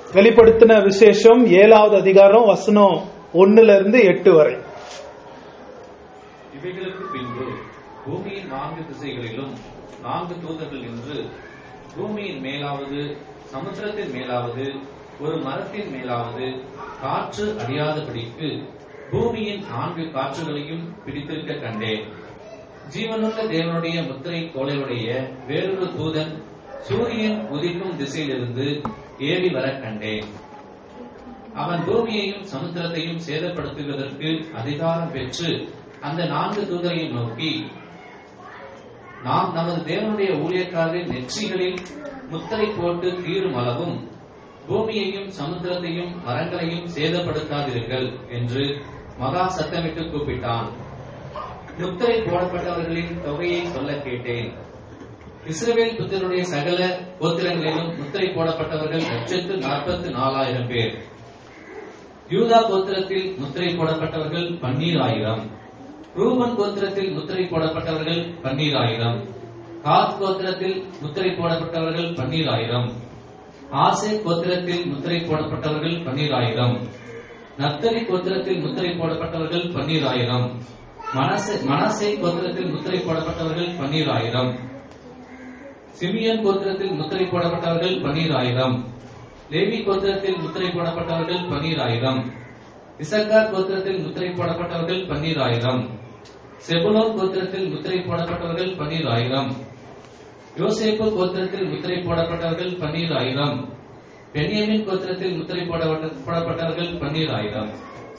வெளிப்படுத்தின விசேஷம் ஏழாவது அதிகாரம் வசனம் ஒண்ணுல இருந்து எட்டு வரை இவைகளுக்கு பின்பு பூமியின் நான்கு திசைகளிலும் நான்கு தூதர்கள் நின்று பூமியின் மேலாவது சமுத்திரத்தின் மேலாவது ஒரு மரத்தின் மேலாவது காற்று அடியாதபடிக்கு பூமியின் நான்கு காற்றுகளையும் பிடித்திருக்க கண்டேன் ஜீவனுள்ள தேவனுடைய முத்திரை கோலையுடைய வேறொரு தூதன் சூரியன் உதிக்கும் திசையிலிருந்து ஏறி வர கண்டேன் அவன் பூமியையும் சமுத்திரத்தையும் சேதப்படுத்துவதற்கு அதிகாரம் பெற்று அந்த நான்கு தூதரையும் நோக்கி நாம் நமது தேவனுடைய ஊழியக்காரரின் நெற்றிகளில் முத்திரை போட்டு தீரும் அளவும் பூமியையும் சமுத்திரத்தையும் மரங்களையும் சேதப்படுத்தாதீர்கள் என்று மகா சத்தமிட்டு கூப்பிட்டான் முத்திரை போடப்பட்டவர்களின் தொகையை சொல்ல கேட்டேன் இஸ்ரவேல் புத்தருடைய சகல கோத்திரங்களிலும் முத்திரை போடப்பட்டவர்கள் லட்சத்து நாற்பத்து நாலாயிரம் பேர் யூதா கோத்திரத்தில் முத்திரை போடப்பட்டவர்கள் பன்னீராயிரம் ரூபன் கோத்திரத்தில் முத்திரை போடப்பட்டவர்கள் பன்னீராயிரம் காத் கோத்திரத்தில் முத்திரை போடப்பட்டவர்கள் பன்னீராயிரம் ஆசே கோத்திரத்தில் முத்திரை போடப்பட்டவர்கள் பன்னீராயிரம் நத்தரி கோத்திரத்தில் முத்திரை போடப்பட்டவர்கள் பன்னீராயிரம் மனசே மனசே கோத்திரத்தில் முத்திரை போடப்பட்டவர்கள் பன்னீராயிரம் சிமியன் கோத்திரத்தில் முத்திரை போடப்பட்டவர்கள் பன்னீராயிரம் லேவி கோத்திரத்தில் முத்திரை போடப்பட்டவர்கள் பன்னீராயிரம் இசக்கார் கோத்திரத்தில் முத்திரை போடப்பட்டவர்கள் பன்னீராயிரம் செபுலோன் கோத்திரத்தில் முத்திரை போடப்பட்டவர்கள் பன்னீராயிரம் யோசேப்பு கோத்திரத்தில் முத்திரை போடப்பட்டவர்கள் பன்னீராயிரம் பென்யமின் கோத்திரத்தில் முத்திரை போடப்பட்ட- போடப்பட்டவர்கள் பன்னீராயிரம்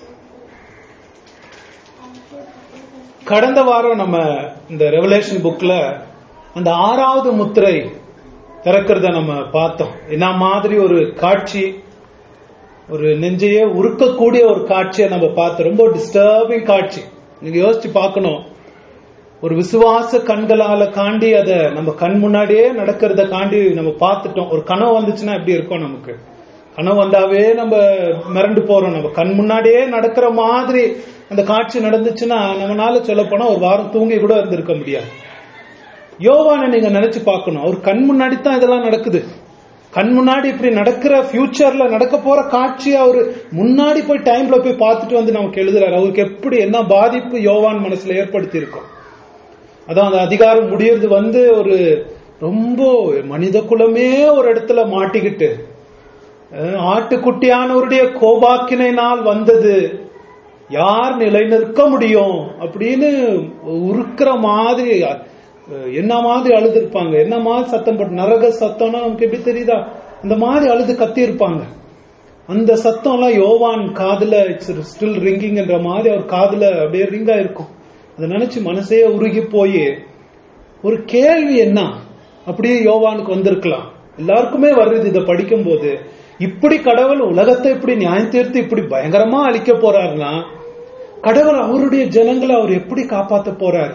கடந்த வாரம் நம்ம இந்த ரெவலேஷன் புக்ல அந்த ஆறாவது முத்திரை திறக்கிறத நம்ம பார்த்தோம் என்ன மாதிரி ஒரு காட்சி ஒரு நெஞ்சையே உருக்கக்கூடிய ஒரு காட்சியை நம்ம பார்த்தோம் ரொம்ப டிஸ்டர்பிங் காட்சி நீங்க யோசிச்சு பார்க்கணும் ஒரு விசுவாச கண்களால காண்டி அதை நம்ம கண் முன்னாடியே நடக்கிறத காண்டி நம்ம பார்த்துட்டோம் ஒரு கனவு வந்துச்சுன்னா எப்படி இருக்கும் நமக்கு கனவு வந்தாவே நம்ம மிரண்டு போறோம் நம்ம கண் முன்னாடியே நடக்கிற மாதிரி அந்த காட்சி நடந்துச்சுன்னா நம்மளால சொல்ல போனா ஒரு வாரம் தூங்கி கூட இருந்திருக்க முடியாது யோவானை நீங்க நினைச்சு பார்க்கணும் அவர் கண் முன்னாடி தான் இதெல்லாம் நடக்குது கண் முன்னாடி இப்படி நடக்கிற ஃபியூச்சர்ல நடக்க போற காட்சி அவரு முன்னாடி போய் டைம்ல போய் பார்த்துட்டு வந்து நமக்கு எழுதுறாரு அவருக்கு எப்படி என்ன பாதிப்பு யோவான் மனசுல ஏற்படுத்தி இருக்கும் அதான் அந்த அதிகாரம் முடியறது வந்து ஒரு ரொம்ப மனித குலமே ஒரு இடத்துல மாட்டிக்கிட்டு அஹ், ஆட்டுக்குட்டியானவருடைய கோபாக்கினை நாள் வந்தது யார் நிலை நிற்க முடியும் அப்படின்னு உருக்கிற மாதிரி அஹ், என்ன மாதிரி அழுதுருப்பாங்க என்ன மாதிரி சத்தம் போட்டு நரக சத்தம்னா நமக்கு எப்படி தெரியுதா அந்த மாதிரி அழுது கத்தி இருப்பாங்க அந்த சத்தம்லாம் யோவான் காதுல இட்ஸ் ஸ்டில் ரிங்கிங்ன்ற மாதிரி அவர் காதுல அப்படியே ரிங்கா இருக்கும் அதை நினைச்சு மனசே உருகி போய் ஒரு கேள்வி என்ன அப்படியே யோவானுக்கு வந்திருக்கலாம் எல்லாருக்குமே வருது இதை படிக்கும்போது இப்படி கடவுள் உலகத்தை இப்படி நியாயம் தீர்த்து இப்படி பயங்கரமா அழிக்க போறாருன்னா கடவுள் அவருடைய ஜனங்களை அவர் எப்படி காப்பாத்த போறாரு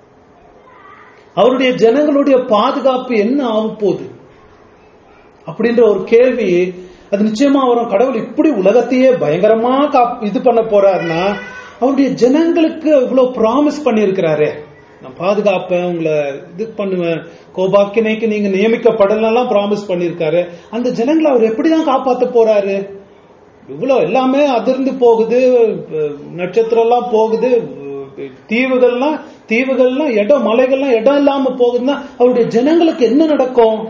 அவருடைய ஜனங்களுடைய பாதுகாப்பு என்ன ஆக போகுது அப்படின்ற ஒரு கேள்வி அது நிச்சயமா வரும் கடவுள் இப்படி உலகத்தையே பயங்கரமா காப்- இது பண்ண போறாருன்னா அவருடைய ஜனங்களுக்கு இவ்வளவு ப்ராமிஸ் பண்ணியிருக்கிறாரே நான் பாதுகாப்பேன் உங்களை இது பண்ணுவேன் கோபாக்கினைக்கு நீங்க நியமிக்கப்படலாம் ப்ராமிஸ் பண்ணியிருக்காரு அந்த ஜனங்களை அவர் எப்படிதான் காப்பாத்த போறாரு இவ்வளவு எல்லாமே அதிர்ந்து போகுது அஹ் நட்சத்திரம் எல்லாம் போகுது அஹ் தீவுகள்லாம் தீவுகள்லாம் இடம் மலைகள்லாம் இடம் இல்லாம போகுதுன்னா அவருடைய ஜனங்களுக்கு என்ன நடக்கும்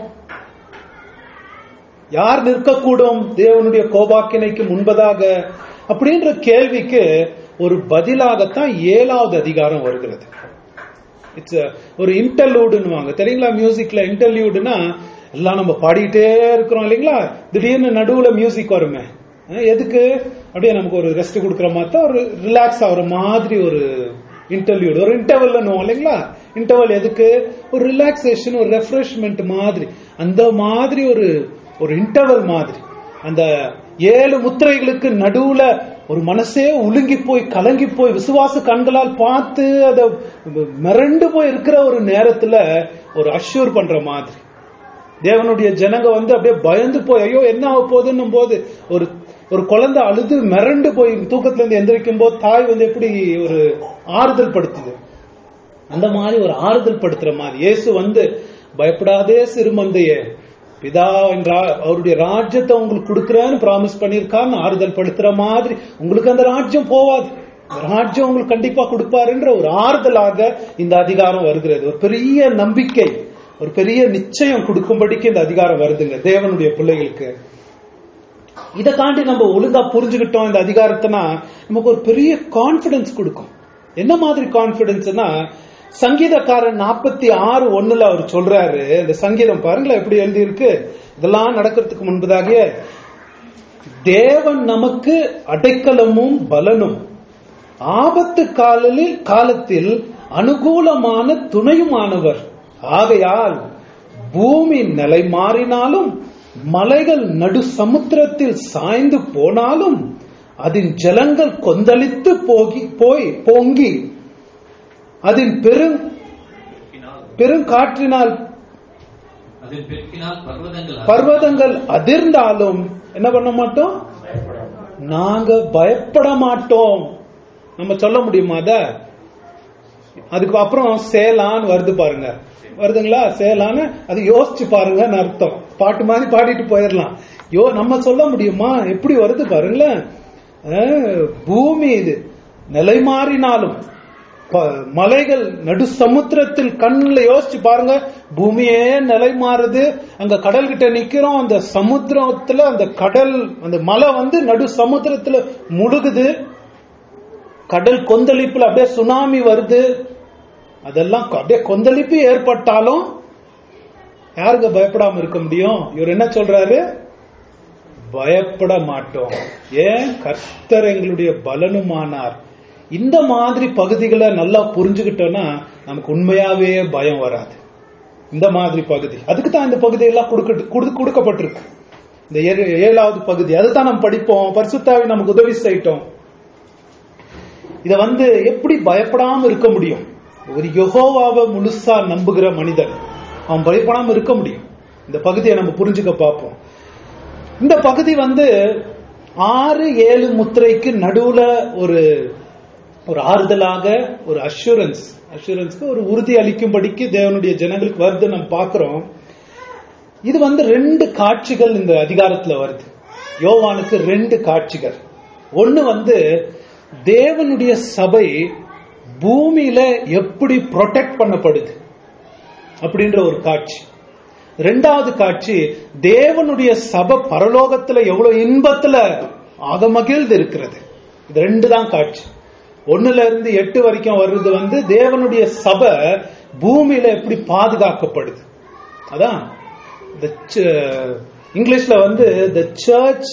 யார் நிற்கக்கூடும் தேவனுடைய கோபாக்கினைக்கு முன்பதாக அப்படின்ற கேள்விக்கு ஒரு பதிலாகத்தான் ஏழாவது அதிகாரம் வருகிறது இட்ஸ் ஒரு இன்டர்லூடுன்னு தெரியுங்களா மியூசிக்ல இன்டர்லியூடுனா எல்லாம் நம்ம பாடிக்கிட்டே இருக்கிறோம் இல்லைங்களா திடீர்னு நடுவுல மியூசிக் வருமே அஹ் எதுக்கு அப்படியே நமக்கு ஒரு ரெஸ்ட் கொடுக்குற மாதிரி தான் ஒரு ரிலாக்ஸ் ஆகுற மாதிரி ஒரு இன்டர்வியூட் ஒரு இன்டர்வல் இல்லைங்களா இன்டர்வல் எதுக்கு ஒரு ரிலாக்ஸேஷன் ஒரு ரெஃப்ரெஷ்மெண்ட் மாதிரி அந்த மாதிரி ஒரு ஒரு இன்டர்வல் மாதிரி அந்த ஏழு முத்திரைகளுக்கு நடுவுல ஒரு மனசே உலுங்கி போய் கலங்கி போய் விசுவாச கண்களால் பார்த்து அத மிரண்டு போய் இருக்கிற ஒரு நேரத்துல ஒரு அஷ்யூர் பண்ற மாதிரி தேவனுடைய ஜனங்க வந்து அப்படியே பயந்து போய் ஐயோ என்ன ஆக போகுதுன்னும் போது ஒரு ஒரு குழந்தை அழுது மிரண்டு போய் தூக்கத்துல இருந்து எந்திரிக்கும் போது தாய் வந்து எப்படி ஒரு ஆறுதல் படுத்துது அந்த மாதிரி ஒரு ஆறுதல் படுத்துற மாதிரி இயேசு வந்து பயப்படாதே சிறுமந்தையே பிதா என்றால் அவருடைய ராஜ்யத்தை உங்களுக்கு கொடுக்கிறேன்னு ப்ராமிஸ் பண்ணியிருக்காருன்னு ஆறுதல் படுத்துற மாதிரி உங்களுக்கு அந்த ராஜ்யம் போவாது அந்த ராஜ்யம் உங்களுக்கு கண்டிப்பா கொடுப்பாருன்ற ஒரு ஆறுதலாக இந்த அதிகாரம் வருகிறது ஒரு பெரிய நம்பிக்கை ஒரு பெரிய நிச்சயம் கொடுக்கும்படிக்கு இந்த அதிகாரம் வருதுங்க தேவனுடைய பிள்ளைகளுக்கு இதை தாண்டி நம்ம ஒழுங்கா புரிஞ்சுக்கிட்டோம் இந்த அதிகாரத்தைனா நமக்கு ஒரு பெரிய கான்பிடன்ஸ் கொடுக்கும் என்ன மாதிரி கான்பிடன்ஸ்னா சங்கீதக்காரன் நாற்பத்தி ஆறு ஒண்ணுல அவர் சொல்றாரு இந்த சங்கீதம் பாருங்களேன் எப்படி எழுதி இருக்கு இதெல்லாம் நடக்கிறதுக்கு முன்பதாக தேவன் நமக்கு அடைக்கலமும் பலனும் ஆபத்து காலில் காலத்தில் அனுகூலமான துணையுமானவர் ஆகையால் பூமி நிலை மாறினாலும் மலைகள் நடு சமுத்திரத்தில் சாய்ந்து போனாலும் அதன் ஜலங்கள் கொந்தளித்து போகி போய் பொங்கி அதன் பெரும் பெருக்கினால் பெருங்காற்றினால் அதில் பெருக்கினால் பர்வதங்கள் பர்வதங்கள் அதிர்ந்தாலும் என்ன பண்ண மாட்டோம் நாங்க பயப்பட மாட்டோம் நம்ம சொல்ல முடியுமா அத அதுக்கு அப்புறம் சேலான்னு வருது பாருங்க வருதுங்களா சேலான்னு அது யோசிச்சு பாருங்கன்னு அர்த்தம் பாட்டு மாதிரி பாடிட்டு போயிடலாம் யோ நம்ம சொல்ல முடியுமா எப்படி வருது பாருங்களேன் அஹ், பூமி இது நிலை மாறினாலும் ப- மலைகள் நடு சமுத்திரத்தில் கண்ணுல யோசிச்சு பாருங்க பூமியே நிலை மாறுது அங்க கடல் கிட்ட நிக்கிறோம் அந்த சமுத்திரத்துல அந்த கடல் அந்த மலை வந்து நடு சமுத்திரத்துல முழுகுது கடல் கொந்தளிப்புல அப்படியே சுனாமி வருது அதெல்லாம் அப்படியே கொந்தளிப்பு ஏற்பட்டாலும் யாருங்க பயப்படாம இருக்க முடியும் இவர் என்ன சொல்றாரு பயப்பட மாட்டோம் ஏன் கர்த்தர் எங்களுடைய பலனுமானார் இந்த மாதிரி பகுதிகளை நல்லா புரிஞ்சுக்கிட்டோம்னா நமக்கு உண்மையாவே பயம் வராது இந்த மாதிரி பகுதி அதுக்கு தான் இந்த பகுதியெல்லாம் கொடுக்க கொடு- கொடுக்கப்பட்டிருக்கு இந்த ஏழு- ஏழாவது பகுதி அதுதான் நம்ம படிப்போம் பரிசுத்தாவி நமக்கு உதவி செய்யட்டும் இத வந்து எப்படி பயப்படாம இருக்க முடியும் ஒரு யெகோவாவை முழுசா நம்புகிற மனிதன் அவன் பயப்படாம இருக்க முடியும் இந்த பகுதியை நம்ம புரிஞ்சுக்க பார்ப்போம் இந்த பகுதி வந்து ஆறு ஏழு முத்திரைக்கு நடுவுல ஒரு ஒரு ஆறுதலாக ஒரு அஷூரன்ஸ் அஷூரன்ஸ்க்கு ஒரு உறுதி அளிக்கும்படிக்கு தேவனுடைய ஜனங்களுக்கு வருது நம்ம பார்க்கிறோம் இது வந்து ரெண்டு காட்சிகள் இந்த அதிகாரத்துல வருது யோவானுக்கு ரெண்டு காட்சிகள் ஒண்ணு வந்து தேவனுடைய சபை பூமியில எப்படி ப்ரொடெக்ட் பண்ணப்படுது அப்படின்ற ஒரு காட்சி ரெண்டாவது காட்சி தேவனுடைய சபை பரலோகத்துல எவ்வளவு இன்பத்துல அகமகிழ்ந்து இருக்கிறது இது ரெண்டு தான் காட்சி ஒண்ணுல இருந்து எட்டு வரைக்கும் வர்றது வந்து தேவனுடைய சபை பூமியில எப்படி பாதுகாக்கப்படுது அதான் the ch- இங்கிலீஷ்ல வந்து the church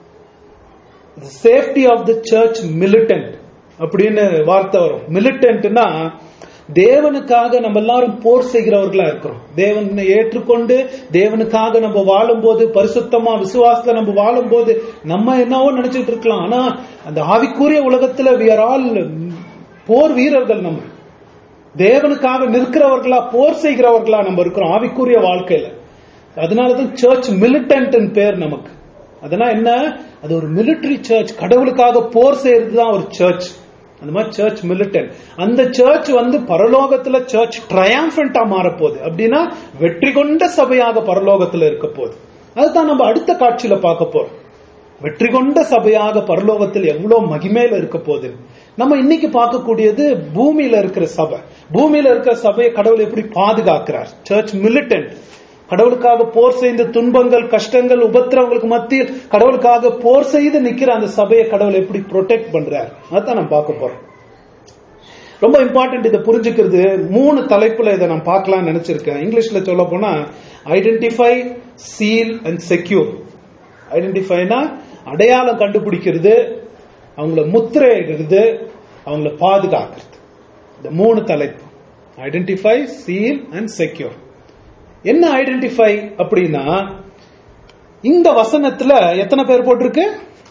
safety of the church militant அப்படின்னு வார்த்தை வரும் மிலிட்டன்ட்னா தேவனுக்காக நம்ம எல்லாரும் போர் செய்கிறவர்களா இருக்கிறோம் தேவனை ஏற்றுக்கொண்டு தேவனுக்காக நம்ம வாழும்போது பரிசுத்தமா விசுவாசத்துல நம்ம வாழும்போது நம்ம என்னவோ நினைச்சிட்டு இருக்கலாம் ஆனா அந்த ஆவிக்குரிய உலகத்துல we are all போர் வீரர்கள் நம்ம தேவனுக்காக நிற்கிறவர்களா போர் செய்கிறவர்களா நம்ம இருக்கிறோம் ஆவிக்குரிய வாழ்க்கையில அதனாலதான் சர்ச் மிலிட்டன்ட் பேர் நமக்கு அதனா என்ன அது ஒரு மிலிட்டரி சர்ச் கடவுளுக்காக போர் செய்யறது தான் ஒரு சர்ச் அந்த மாதிரி சர்ச் மிலிட்டன்ட் அந்த சர்ச் வந்து பரலோகத்துல சர்ச் ட்ரயம்பண்டா மாறப்போகுது அப்படின்னா வெற்றி கொண்ட சபையாக பரலோகத்துல இருக்க போகுது அதுதான் நம்ம அடுத்த காட்சியில பார்க்க போறோம் வெற்றி கொண்ட சபையாக பரலோகத்தில் எவ்வளவு மகிமையில இருக்க போகுது நம்ம இன்னைக்கு பார்க்கக்கூடியது பூமியில இருக்கிற சபை பூமியில இருக்கிற சபையை கடவுள் எப்படி பாதுகாக்கிறார் சர்ச் மிலிட்டன்ட் கடவுளுக்காக போர் செய்து துன்பங்கள் கஷ்டங்கள் உபத்திரவங்களுக்கு மத்தியில் கடவுளுக்காக போர் செய்து நிக்கிற அந்த சபையை கடவுள் எப்படி ப்ரொடெக்ட் பண்றார் அதான் நம்ம பார்க்க போறோம் ரொம்ப இம்பார்ட்டன்ட் இதை புரிஞ்சுக்கிறது மூணு தலைப்புல இதை நான் பார்க்கலாம்னு நினைச்சிருக்கேன் இங்கிலீஷ்ல சொல்ல போனா ஐடென்டிஃபை சீல் அண்ட் செக்யூர் ஐடென்டிஃபைனா அடையாளம் கண்டுபிடிக்கிறது அவங்கள முத்திரையிடுறது அவங்கள பாதுகாக்கிறது இந்த மூணு தலைப்பு ஐடென்டிஃபை சீல் அண்ட் செக்யூர் என்ன ஐடென்டிஃபை அப்படின்னா இந்த வசனத்துல எத்தனை பேர் போட்டிருக்கு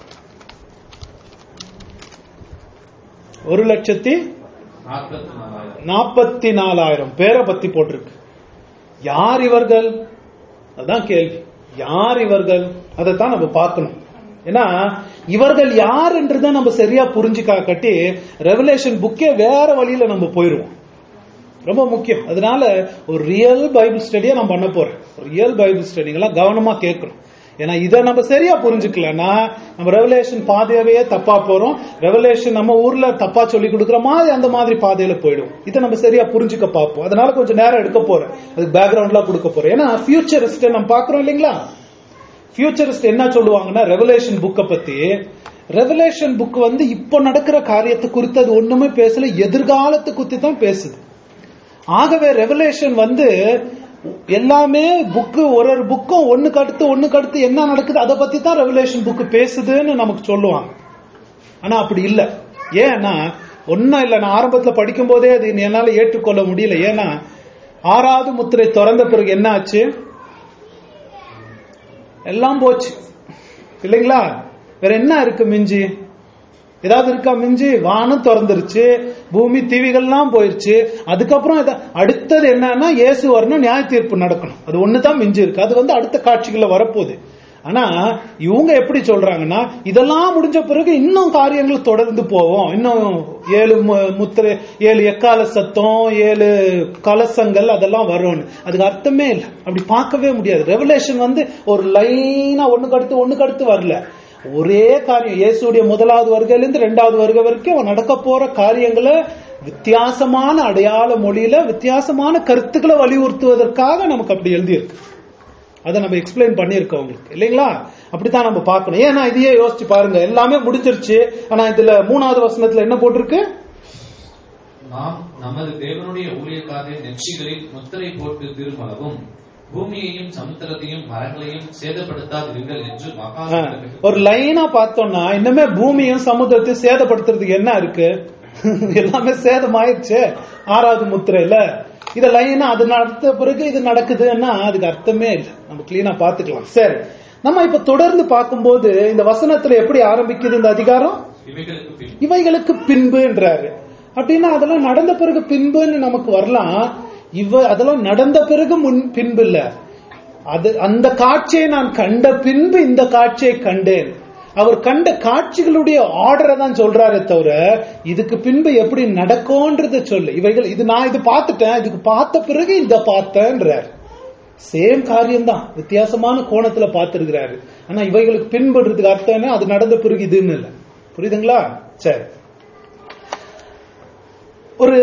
ஒரு லட்சத்தி நாற்பத்தி நாலாயிரம் நாற்பத்தி நாலாயிரம் பேரை பத்தி போட்டிருக்கு யார் இவர்கள் அதான் கேள்வி யார் இவர்கள் அதைத்தான் நம்ம பார்க்கணும் ஏன்னா இவர்கள் யாருன்றத நம்ம சரியா புரிஞ்சுக்கா கட்டி ரெவலேஷன் புக்கே வேற வழியில நம்ம போயிருவோம் ரொம்ப முக்கியம் அதனால ஒரு ரியல் பைபிள் ஸ்டடியை நான் பண்ண போறேன் ரியல் பைபிள் ஸ்டடிங்கெல்லாம் கவனமா கேட்கணும் ஏன்னா இதை நம்ம சரியா புரிஞ்சுக்கலன்னா நம்ம ரெவலேஷன் பாதையவே தப்பா போறோம் ரெவலேஷன் நம்ம ஊர்ல தப்பா சொல்லி கொடுக்குற மாதிரி அந்த மாதிரி பாதையில போயிடும் இதை நம்ம சரியா புரிஞ்சுக்க பார்ப்போம் அதனால கொஞ்சம் நேரம் எடுக்க போறேன் அதுக்கு பேக்ரவுண்ட்லாம் கொடுக்க போறேன் ஏன்னா ஃபியூச்சரிஸ்ட் நம்ம பாக்குறோம் இல்லைங்களா ஃபியூச்சரிஸ்ட் என்ன சொல்லுவாங்கன்னா ரெவலேஷன் புக்கை பத்தி ரெவலேஷன் புக் வந்து இப்போ நடக்கிற காரியத்தை குறித்து அது ஒண்ணுமே பேசல எதிர்காலத்தை குறித்து தான் பேசுது ஆகவே ரெவலேஷன் வந்து எல்லாமே புக்கு ஒரு ஒரு புக்கும் ஒண்ணுக்கு அடுத்து ஒண்ணுக்கு அடுத்து என்ன நடக்குது அதை பத்தி தான் ரெவலேஷன் புக் பேசுதுன்னு நமக்கு சொல்லுவாங்க ஆனா அப்படி இல்ல ஏன்னா ஒன்னும் இல்ல நான் ஆரம்பத்துல படிக்கும் போதே அது என்னால ஏற்றுக்கொள்ள முடியல ஏன்னா ஆறாவது முத்திரை திறந்த பிறகு என்ன ஆச்சு எல்லாம் போச்சு இல்லைங்களா வேற என்ன இருக்கு மிஞ்சி ஏதாவது இருக்கா மிஞ்சி வானம் திறந்துருச்சு பூமி தீவிகள்லாம் போயிருச்சு அதுக்கப்புறம் இத- அடுத்தது என்னன்னா இயேசு வரணும் நியாய தீர்ப்பு நடக்கணும் அது ஒண்ணுதான் மிஞ்சி இருக்கு அது வந்து அடுத்த காட்சிகள்ல வரப்போகுது ஆனா இவங்க எப்படி சொல்றாங்கன்னா இதெல்லாம் முடிஞ்ச பிறகு இன்னும் காரியங்கள் தொடர்ந்து போவோம் இன்னும் ஏழு மு- முத்திரை ஏழு எக்கால சத்தம் ஏழு கலசங்கள் அதெல்லாம் வரும்னு அதுக்கு அர்த்தமே இல்லை அப்படி பார்க்கவே முடியாது ரெவலேஷன் வந்து ஒரு லைனா ஒண்ணுக்கு அடுத்து ஒண்ணுக்கு அடுத்து வரல ஒரே காரியம் இயேசுடைய முதலாவது வருகையிலிருந்து ரெண்டாவது வருகை வரைக்கும் நடக்க போற காரியங்களை வித்தியாசமான அடையாள மொழியில வித்தியாசமான கருத்துக்களை வலியுறுத்துவதற்காக நமக்கு அப்படி எழுதியிருக்கு அதை நம்ம எக்ஸ்பிளைன் பண்ணியிருக்கோம் உங்களுக்கு இல்லைங்களா அப்படித்தான் நம்ம பார்க்கணும் ஏன்னா இதையே யோசிச்சு பாருங்க எல்லாமே முடிஞ்சிருச்சு ஆனா இதுல மூணாவது வசனத்துல என்ன போட்டிருக்கு நாம் நமது தேவனுடைய ஊழியக்காரரின் நெற்றிகளில் முத்திரை போட்டு திருமளவும் பூமியையும் சமுத்திரத்தையும் மரங்களையும் சேதப்படுத்தாதிருங்கள் என்று மகா ஆ, ஒரு லைனா பார்த்தோம்னா இன்னுமே பூமியும் சமுத்திரத்தையும் சேதப்படுத்துறதுக்கு என்ன இருக்கு எல்லாமே சேதம் ஆயிடுச்சு ஆறாவது முத்திரையில இத லைனா அது நடத்த பிறகு இது நடக்குதுன்னா அதுக்கு அர்த்தமே இல்லை நம்ம கிளீனா பாத்துக்கலாம் சரி நம்ம இப்ப தொடர்ந்து பார்க்கும்போது இந்த வசனத்துல எப்படி ஆரம்பிக்குது இந்த அதிகாரம் இவைகளுக்கு பின் இவைகளுக்கு பின்புன்றாரு அப்படின்னா அதெல்லாம் நடந்த பிறகு பின்புன்னு நமக்கு வரலாம் இவ அதெல்லாம் நடந்த பிறகு முன் பின்பு இல்ல அது அந்த காட்சியை நான் கண்ட பின்பு இந்த காட்சியை கண்டேன் அவர் கண்ட காட்சிகளுடைய ஆர்டரை தான் சொல்றாரே தவிர இதுக்கு பின்பு எப்படி நடக்கும்ன்றத சொல்லு இவைகள் இது நான் இது பார்த்துட்டேன் இதுக்கு பார்த்த பிறகு இத பார்த்தேன்றார் சேம் காரியம்தான் வித்தியாசமான கோணத்துல பார்த்திருக்கிறாரு ஆனா இவைகளுக்கு பின்படுறதுக்கு அர்த்தம் என்ன அது நடந்த பிறகு இதுன்னு இல்லை புரியுதுங்களா சரி ஒரு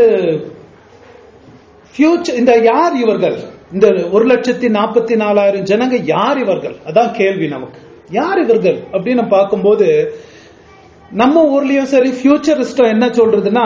ஃபியூச்சர் இந்த யார் இவர்கள் இந்த ஒரு லட்சத்தி நாற்பத்தி நாலாயிரம் ஜனங்க யார் இவர்கள் அதான் கேள்வி நமக்கு யார் இவர்கள் அப்படின்னு பார்க்கும்போது நம்ம ஊர்லயும் சரி ஃபியூச்சரிஸ்டம் என்ன சொல்றதுன்னா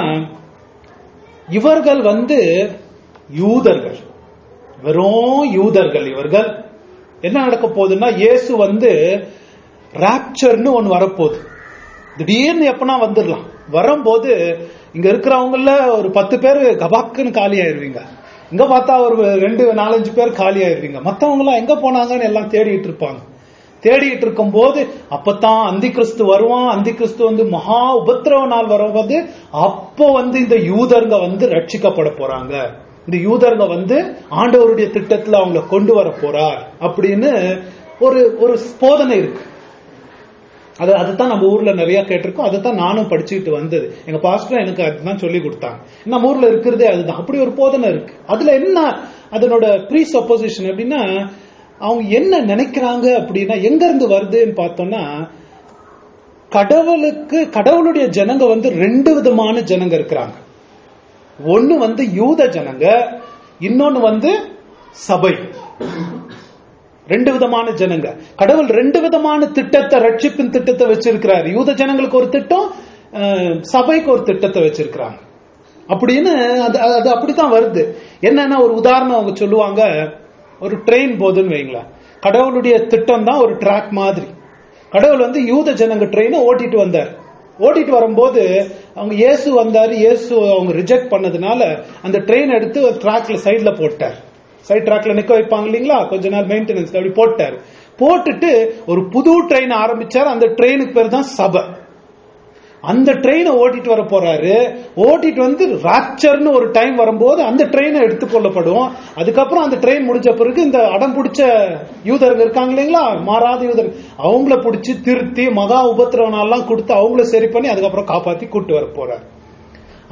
இவர்கள் வந்து யூதர்கள் வெறும் யூதர்கள் இவர்கள் என்ன நடக்க போகுதுன்னா இயேசு வந்து ராப்சர்னு ஒன்னு வரப்போகுது திடீர்னு எப்பனா வந்துடலாம் வரும்போது இங்க இருக்கிறவங்கள ஒரு பத்து பேர் கபாக்குன்னு காலி ஆயிருவீங்க இங்க பார்த்தா ஒரு ரெண்டு நாலஞ்சு பேர் காலி ஆயிருவீங்க மத்தவங்க எல்லாம் எங்க போனாங்கன்னு எல்லாம் தேடிட்டு இருப்பாங்க தேடிட்டு இருக்கும் போது அப்பதான் அந்தி கிறிஸ்து வருவான் அந்தி கிறிஸ்து வந்து மகா உபத்திரவ நாள் வரும்போது அப்போ வந்து இந்த யூதர்ங்க வந்து ரட்சிக்கப்பட போறாங்க இந்த யூதர்ங்க வந்து ஆண்டவருடைய திட்டத்துல அவங்கள கொண்டு வர போறார் அப்படின்னு ஒரு ஒரு போதனை இருக்கு அது அதுதான் நம்ம ஊர்ல நிறைய கேட்டிருக்கோம் அதை தான் நானும் படிச்சுக்கிட்டு வந்தது எங்க பாஸ்டர் எனக்கு அதுதான் சொல்லி கொடுத்தாங்க நம்ம ஊர்ல இருக்கிறதே அதுதான் அப்படி ஒரு போதனை இருக்கு அதுல என்ன அதனோட ப்ரீ சப்போசிஷன் அப்படின்னா அவங்க என்ன நினைக்கிறாங்க அப்படின்னா எங்க இருந்து வருதுன்னு பார்த்தோம்னா கடவுளுக்கு கடவுளுடைய ஜனங்க வந்து ரெண்டு விதமான ஜனங்க இருக்கிறாங்க ஒன்னு வந்து யூத ஜனங்க இன்னொன்னு வந்து சபை ரெண்டு விதமான ஜனங்க கடவுள் ரெண்டு விதமான திட்டத்தை ரட்சிப்பின் திட்டத்தை வச்சிருக்கிறார் யூத ஜனங்களுக்கு ஒரு திட்டம் அஹ், சபைக்கு ஒரு திட்டத்தை வச்சிருக்கிறாங்க அப்படின்னு அது அது அப்படித்தான் வருது என்னன்னா ஒரு உதாரணம் அவங்க சொல்லுவாங்க ஒரு ட்ரெயின் போகுதுன்னு வைங்களேன் கடவுளுடைய திட்டம் தான் ஒரு ட்ராக் மாதிரி கடவுள் வந்து யூத ஜனங்க ட்ரெயினை ஓட்டிட்டு வந்தார் ஓட்டிட்டு வரும்போது அவங்க இயேசு வந்தாரு இயேசு அவங்க ரிஜெக்ட் பண்ணதுனால அந்த ட்ரெயின் எடுத்து ஒரு ட்ராக்ல சைடுல போட்டார் சைட் ட்ராக்ல நிக்க வைப்பாங்க இல்லைங்களா கொஞ்ச நாள் மெயின்டெனன்ஸ் அப்படி போட்டாரு போட்டுட்டு ஒரு புது ட்ரெயின் ஆரம்பிச்சார் அந்த ட்ரெயினுக்கு பேர் தான் சபை அந்த ட்ரெயினை ஓட்டிட்டு வர போறாரு ஓட்டிட்டு வந்து ராப்சர்னு ஒரு டைம் வரும்போது அந்த ட்ரெயினை எடுத்துக்கொள்ளப்படும் அதுக்கப்புறம் அந்த ட்ரெயின் முடிஞ்ச பிறகு இந்த அடம் பிடிச்ச யூதருங்க இருக்காங்க இல்லைங்களா மாறாத யூதர் அவங்கள பிடிச்சி திருத்தி மகா உபத்திரவனெல்லாம் கொடுத்து அவங்கள சரி பண்ணி அதுக்கப்புறம் காப்பாத்தி கூட்டு வர போறாரு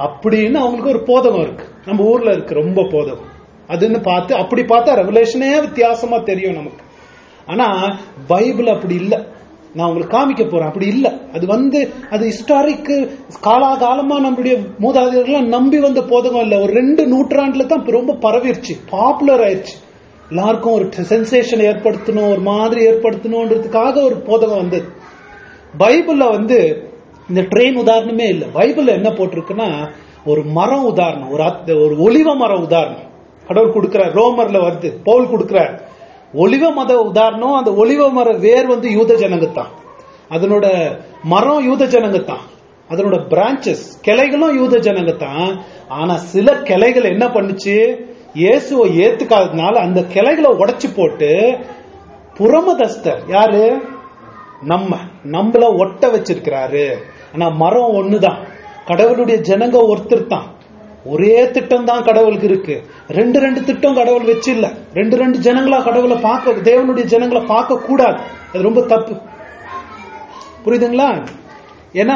அப்படின்னு அவங்களுக்கு ஒரு போதகம் இருக்கு நம்ம ஊர்ல இருக்கு ரொம்ப போதகம் அதுன்னு பார்த்து அப்படி பார்த்தா ரெவலேஷனே வித்தியாசமா தெரியும் நமக்கு ஆனா பைபிள் அப்படி இல்ல நான் உங்களுக்கு காமிக்க போறேன் அப்படி இல்ல அது வந்து அது ஹிஸ்டாரிக் காலாகாலமா நம்மளுடைய மூதாதையர்கள் நம்பி வந்த போதகம் இல்ல ஒரு ரெண்டு நூற்றாண்டுல தான் ரொம்ப பரவிருச்சு பாப்புலர் ஆயிருச்சு எல்லாருக்கும் ஒரு சென்சேஷன் ஏற்படுத்தணும் ஒரு மாதிரி ஏற்படுத்தணும்ன்றதுக்காக ஒரு போதகம் வந்தது பைபிள்ல வந்து இந்த ட்ரெயின் உதாரணமே இல்லை பைபிள்ல என்ன போட்டிருக்குன்னா ஒரு மரம் உதாரணம் ஒரு அத்- ஒரு ஒலிவ மரம் உதாரணம் கடவுள் கொடுக்கிறார் ரோமர்ல வருது பவுல் கொடுக்கிறார் ஒலிவ மத உதாரணம் அந்த ஒலிவ மர வேர் வந்து யூத ஜனங்கத்தான் அதனோட மரம் யூத ஜனங்கத்தான் அதனோட பிரான்ச்சஸ் கிளைகளும் யூத ஜனங்கத்தான் ஆனா சில கிளைகள் என்ன பண்ணுச்சு இயேசுவை ஏத்துக்காததுனால அந்த கிளைகளை உடைச்சு போட்டு புறமதஸ்தர் யாரு நம்ம நம்மள ஒட்ட வச்சிருக்கிறாரு ஆனா மரம் ஒண்ணுதான் கடவுளுடைய ஜனங்க ஒருத்தர் தான் ஒரே திட்டம் தான் கடவுளுக்கு இருக்கு ரெண்டு ரெண்டு திட்டம் கடவுள் வச்சு இல்ல ரெண்டு ரெண்டு ஜனங்களா கடவுளை பார்க்க தேவனுடைய ஜனங்களை பார்க்க கூடாது அது ரொம்ப தப்பு புரியுதுங்களா ஏன்னா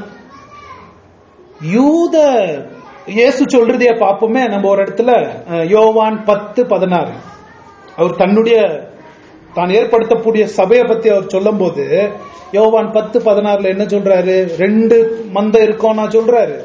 யூத இயேசு சொல்றதையே பார்ப்போமே நம்ம ஒரு இடத்துல அஹ், யோவான் பத்து பதினாறு அவர் தன்னுடைய தான் ஏற்படுத்தக்கூடிய சபையை பத்தி அவர் சொல்லும்போது யோவான் பத்து பதினாறுல என்ன சொல்றாரு ரெண்டு மந்த இருக்கோம் நான் சொல்றாரு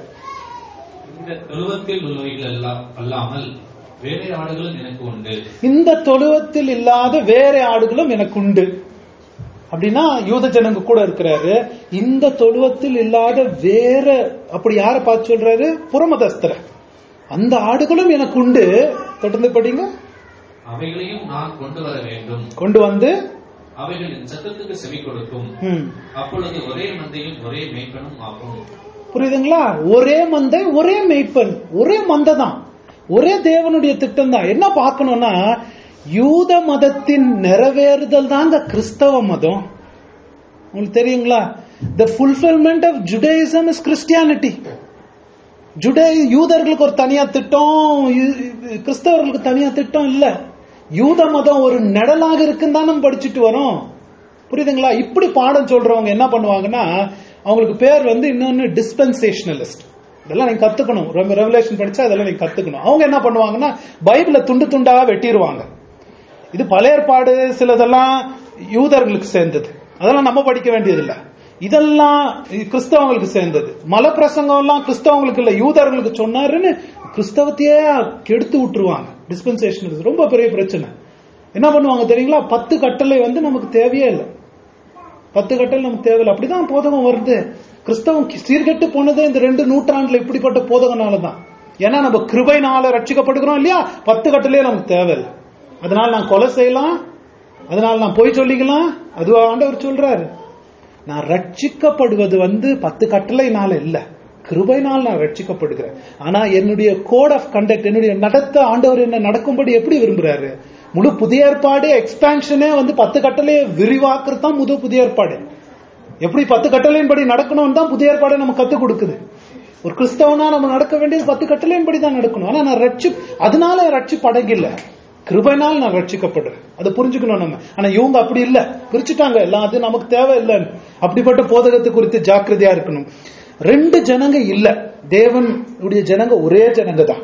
இந்த தொழுவத்தில் உள்ளவைகள் அல்லா- அல்லாமல் வேறு ஆடுகளும் எனக்கு உண்டு இந்த தொழுவத்தில் இல்லாத வேற ஆடுகளும் எனக்கு உண்டு அப்படின்னா யூத ஜனங்க கூட இருக்கிறாரு இந்த தொழுவத்தில் இல்லாத வேற அப்படி யார பார்த்து சொல்றாரு புறமதஸ்தர அந்த ஆடுகளும் எனக்கு உண்டு தொடர்ந்து படிங்க அவைகளையும் நான் கொண்டு வர வேண்டும் கொண்டு வந்து அவைகளின் சத்தத்துக்கு செவி கொடுக்கும் ம், அப்பொழுது ஒரே மந்தையும் ஒரே மேய்ப்பனும் ஆகும் புரியுதுங்களா ஒரே மந்தை ஒரே மெய்ப்பன் ஒரே மந்தை தான் ஒரே தேவனுடைய திட்டம் தான் என்ன பார்க்கணும்னா யூத மதத்தின் நிறைவேறுதல் தாங்க கிறிஸ்தவ மதம் உங்களுக்கு தெரியுங்களா the fulfilment of Judaism is Christianity ஜுடே யூதர்களுக்கு ஒரு தனியா திட்டம் யு- கிறிஸ்தவர்களுக்கு தனியா திட்டம் இல்ல யூத மதம் ஒரு நிழலாக இருக்குன்னு தான் நம்ம படிச்சுட்டு வரோம் புரியுதுங்களா இப்படி பாடம் சொல்றவங்க என்ன பண்ணுவாங்கன்னா அவங்களுக்கு பேர் வந்து இன்னொன்னு டிஸ்பென்சேஷனலிஸ்ட் இதெல்லாம் நீங்க கத்துக்கணும் ரொம்ப ரெவலேஷன் படிச்சா இதெல்லாம் நீங்க கத்துக்கணும் அவங்க என்ன பண்ணுவாங்கன்னா பைபிளை துண்டு துண்டா வெட்டிடுவாங்க இது பழைய ஏற்பாடு சிலதெல்லாம் யூதர்களுக்கு சேர்ந்தது அதெல்லாம் நம்ம படிக்க வேண்டியதில்லை இதெல்லாம் கிறிஸ்தவங்களுக்கு சேர்ந்தது மல பிரசங்கம் எல்லாம் கிறிஸ்தவங்களுக்கு இல்ல யூதர்களுக்கு சொன்னாருன்னு கிறிஸ்தவத்தையே கெடுத்து விட்டுருவாங்க டிஸ்பென்சேஷன் ரொம்ப பெரிய பிரச்சனை என்ன பண்ணுவாங்க தெரியுங்களா பத்து கட்டளை வந்து நமக்கு தேவையே இல்லை பத்து கட்டளை நமக்கு தேவையில்லை அப்படிதான் போதகம் வருது கிறிஸ்தவம் சீர்கெட்டு போனதே இந்த ரெண்டு நூற்றாண்டுல இப்படிப்பட்ட போதகனால தான் ஏன்னா நம்ம கிருபைனால ரட்சிக்கப்படுகிறோம் இல்லையா பத்து கட்டளையே நமக்கு தேவையில்லை அதனால நான் கொலை செய்யலாம் அதனால நான் பொய் சொல்லிக்கலாம் அதுவா ஆண்டவர் சொல்றாரு நான் ரட்சிக்கப்படுவது வந்து பத்து கட்டளைனால இல்ல கிருபைனால் நான் ரட்சிக்கப்படுகிறேன் ஆனா என்னுடைய கோட் ஆஃப் கண்டக்ட் என்னுடைய நடத்த ஆண்டவர் என்ன நடக்கும்படி எப்படி விரும்புறாரு முழு புதிய ஏற்பாடு எக்ஸ்பான்ஷனே வந்து பத்து கட்டளையை விரிவாக்குறது தான் முழு புதிய ஏற்பாடு எப்படி பத்து கட்டளையின்படி நடக்கணும்னு தான் புதிய ஏற்பாடு நம்ம கத்துக் கொடுக்குது ஒரு கிறிஸ்தவனா நம்ம நடக்க வேண்டியது பத்து கட்டளையின்படி தான் நடக்கணும் ஆனா நான் ரட்சி அதனால ரட்சிப்பு அடங்கில்ல கிருபைனால் நான் ரட்சிக்கப்படுறேன் அதை புரிஞ்சுக்கணும் நம்ம ஆனா இவங்க அப்படி இல்ல பிரிச்சுட்டாங்க எல்லாம் அது நமக்கு தேவை இல்லைன்னு அப்படிப்பட்ட போதகத்தை குறித்து ஜாக்கிரதையா இருக்கணும் ரெண்டு ஜனங்க இல்ல தேவன் உடைய ஜனங்க ஒரே ஜனங்க தான்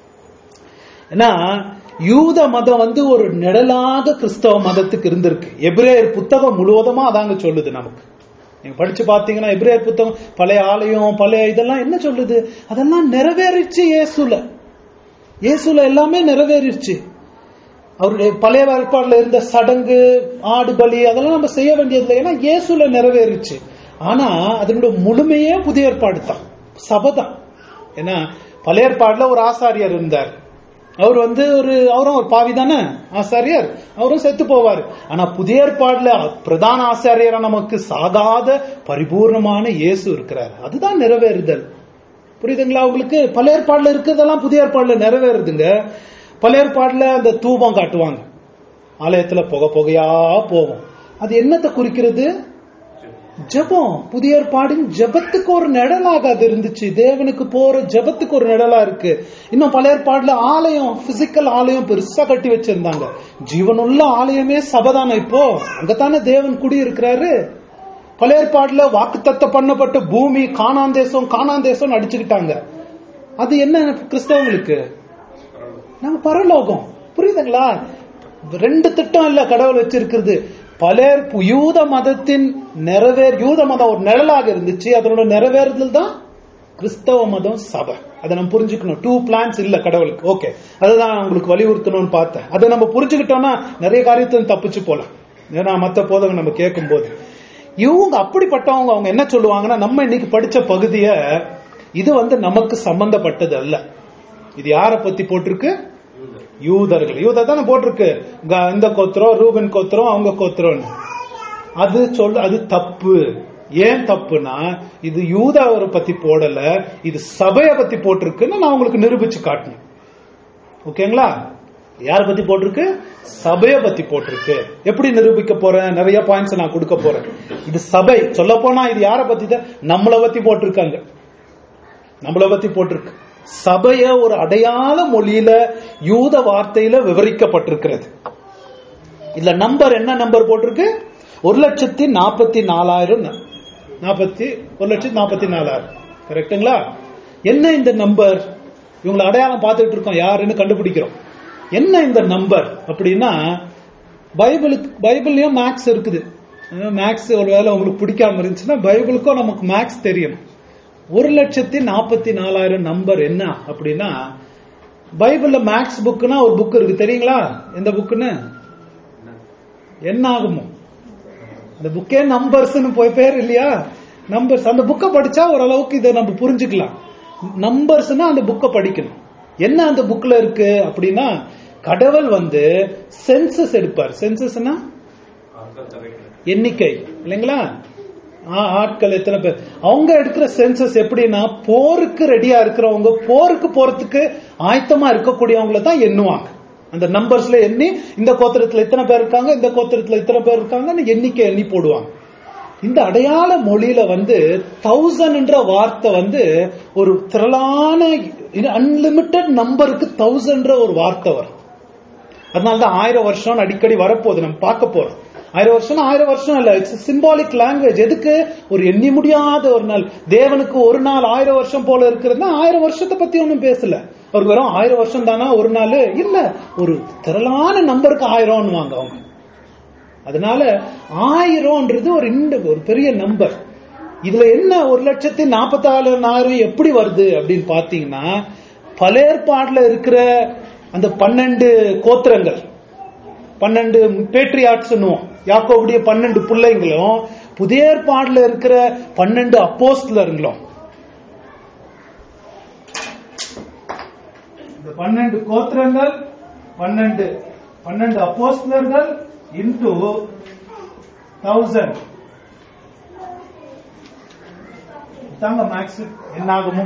ஏன்னா யூத மதம் வந்து ஒரு நிழலாக கிறிஸ்தவ மதத்துக்கு இருந்திருக்கு எபிரேயர் புத்தகம் முழுவதுமா அதாங்க சொல்லுது நமக்கு நீங்க படிச்சு பாத்தீங்கன்னா எபிரேயர் புத்தகம் பழைய ஆலயம் பழைய இதெல்லாம் என்ன சொல்லுது அதெல்லாம் நிறைவேறிச்சு இயேசுல இயேசுல எல்லாமே நிறைவேறிடுச்சு அவருடைய பழைய ஏற்பாடுல இருந்த சடங்கு ஆடு பலி அதெல்லாம் நம்ம செய்ய வேண்டியதில்லை ஏன்னா இயேசுல நிறைவேறிச்சு ஆனா அதனுடைய முழுமையே புதிய ஏற்பாடு தான் சபை தான் ஏன்னா பழைய ஏற்பாடுல ஒரு ஆசாரியர் இருந்தார் அவர் வந்து ஒரு அவரும் ஒரு பாவி தானே ஆசாரியர் அவரும் செத்து போவார் ஆனா புதிய ஏற்பாடுல பிரதான ஆசாரியரா நமக்கு சாகாத பரிபூர்ணமான இயேசு இருக்கிறார் அதுதான் நிறைவேறுதல் புரியுதுங்களா உங்களுக்கு பழைய ஏற்பாடுல இருக்கிறதெல்லாம் புதிய ஏற்பாடுல நிறைவேறுதுங்க பழைய ஏற்பாடுல அந்த தூபம் காட்டுவாங்க ஆலயத்துல புகை புகையா போகும் அது என்னத்தை குறிக்கிறது ஜெபம் புதிய ஏற்பாடின் ஜெபத்துக்கு ஒரு நிழலாக அது இருந்துச்சு தேவனுக்கு போற ஜெபத்துக்கு ஒரு நிழலா இருக்கு இன்னும் பழைய ஏற்பாடுல ஆலயம் பிசிக்கல் ஆலயம் பெருசா கட்டி வச்சிருந்தாங்க ஜீவனுள்ள ஆலயமே சபதான இப்போ அங்கதானே தேவன் குடி இருக்கிறாரு பழைய ஏற்பாடுல வாக்குத்தத்த பண்ணப்பட்ட பூமி காணாந்தேசம் காணாந்தேசம் அடிச்சுக்கிட்டாங்க அது என்ன கிறிஸ்தவங்களுக்கு நம்ம பரலோகம் புரியுதுங்களா ரெண்டு திட்டம் இல்ல கடவுள் வச்சிருக்கிறது பலர் யூத மதத்தின் நிறைவேர் யூத மதம் ஒரு நிழலாக இருந்துச்சு அதனோட நிறைவேறுதல் தான் கிறிஸ்தவ மதம் சபை அதை நம்ம புரிஞ்சுக்கணும் டூ பிளான்ஸ் இல்ல கடவுளுக்கு ஓகே அதுதான் உங்களுக்கு வலியுறுத்தணும்னு பார்த்தேன் அதை நம்ம புரிஞ்சுக்கிட்டோம்னா நிறைய காரியத்தை தப்பிச்சு போலாம் ஏன்னா மத்த போதகம் நம்ம கேட்கும் போது இவங்க அப்படிப்பட்டவங்க அவங்க என்ன சொல்லுவாங்கன்னா நம்ம இன்னைக்கு படிச்ச பகுதிய இது வந்து நமக்கு சம்பந்தப்பட்டது அல்ல இது யார பத்தி போட்டிருக்கு யூதர்கள் யூதர் தானே போட்டிருக்கு க- இந்த கோத்திரம் ரூபன் கோத்திரம் அவங்க கோத்திரம்னு அது சொல்ல அது தப்பு ஏன் தப்புனா இது யூதாவரை பத்தி போடல இது சபைய பத்தி போட்டிருக்குன்னு நான் உங்களுக்கு நிரூபிச்சு காட்டணும் ஓகேங்களா யார பத்தி போட்டிருக்கு சபைய பத்தி போட்டிருக்கு எப்படி நிரூபிக்க போறேன் நிறைய பாயிண்ட்ஸ் நான் கொடுக்க போறேன் இது சபை சொல்ல போனா இது யார பத்தி தான் நம்மள பத்தி போட்டிருக்காங்க நம்மள பத்தி போட்டிருக்கு சபைய ஒரு அடையாள மொழியில யூத வார்த்தையில விவரிக்கப்பட்டிருக்கிறது இதுல நம்பர் என்ன நம்பர் போட்டிருக்கு ஒரு லட்சத்தி நாற்பத்தி நாலாயிரம் நாற்பத்தி ஒரு லட்சத்தி நாற்பத்தி நாலாயிரம் கரெக்டுங்களா என்ன இந்த நம்பர் இவங்களை அடையாளம் பார்த்துட்டு இருக்கோம் யாருன்னு கண்டுபிடிக்கிறோம் என்ன இந்த நம்பர் அப்படின்னா பைபிளுக்கு பைபிள்லயும் மேக்ஸ் இருக்குது மேக்ஸ் ஒருவேளை உங்களுக்கு பிடிக்காம இருந்துச்சுன்னா பைபிளுக்கும் நமக்கு மேக்ஸ் தெரியும் ஒரு லட்சத்தி நாற்பத்தி நாலாயிரம் நம்பர் என்ன அப்படின்னா பைபிள்ல மேக்ஸ் புக்குன்னா ஒரு புக் இருக்கு தெரியுங்களா எந்த புக்குன்னு என்ன ஆகுமோ அந்த புக்கே நம்பர்ஸ்னு போய் பேர் இல்லையா நம்பர்ஸ் அந்த புக்கை படிச்சா ஓரளவுக்கு இதை நம்ம புரிஞ்சுக்கலாம் நம்பர்ஸ்னா அந்த புக்கை படிக்கணும் என்ன அந்த புக்ல இருக்கு அப்படின்னா கடவுள் வந்து சென்சஸ் எடுப்பார் சென்சஸ்னா எண்ணிக்கை இல்லைங்களா ஆ, ஆட்கள் எத்தனை பேர் அவங்க எடுக்கிற சென்சஸ் எப்படின்னா போருக்கு ரெடியா இருக்கிறவங்க போருக்கு போறதுக்கு ஆயத்தமா இருக்கக்கூடியவங்கள தான் எண்ணுவாங்க அந்த நம்பர்ஸ்ல எண்ணி இந்த கோத்திரத்துல இத்தனை பேர் இருக்காங்க இந்த கோத்திரத்துல இத்தனை பேர் இருக்காங்கன்னு எண்ணிக்கை எண்ணி போடுவாங்க இந்த அடையாள மொழியில வந்து தௌசண்ட்ன்ற வார்த்தை வந்து ஒரு திரளான அன்லிமிட்டெட் நம்பருக்கு தௌசண்ட்ன்ற ஒரு வார்த்தை வரும் அதனாலதான் ஆயிரம் வருஷம் அடிக்கடி வரப்போகுது நம்ம பார்க்க போறோம் ஆயிரம் வருஷம் ஆயிரம் வருஷம் இல்ல இட்ஸ் சிம்பாலிக் லாங்குவேஜ் எதுக்கு ஒரு எண்ணி முடியாத ஒரு நாள் தேவனுக்கு ஒரு நாள் ஆயிரம் வருஷம் போல இருக்கிறதுனா ஆயிரம் வருஷத்தை பத்தி ஒண்ணும் பேசல அவருக்கு வெறும் ஆயிரம் வருஷம் தானா ஒரு நாள் இல்ல ஒரு திரளான நம்பருக்கு ஆயிரம்னு வாங்க அவங்க அதனால ஆயிரம்ன்றது ஒரு இந்த ஒரு பெரிய நம்பர் இதுல என்ன ஒரு லட்சத்தி நாற்பத்தாயிரம் எப்படி வருது அப்படின்னு பாத்தீங்கன்னா பலேற்பாடுல இருக்கிற அந்த பன்னெண்டு கோத்திரங்கள் பன்னெண்டு பேட்ரியாட்ஸ் யாக்கோவுடைய பன்னெண்டு பிள்ளைங்களும் புதிய ஏற்பாடுல இருக்கிற பன்னெண்டு அப்போஸ்தலர்களும் இந்த பன்னெண்டு கோத்திரங்கள் பன்னெண்டு பன்னெண்டு அப்போஸ்தலர்கள் இன்டு தௌசண்ட் தாங்க மேக்ஸ் என்ன ஆகுமோ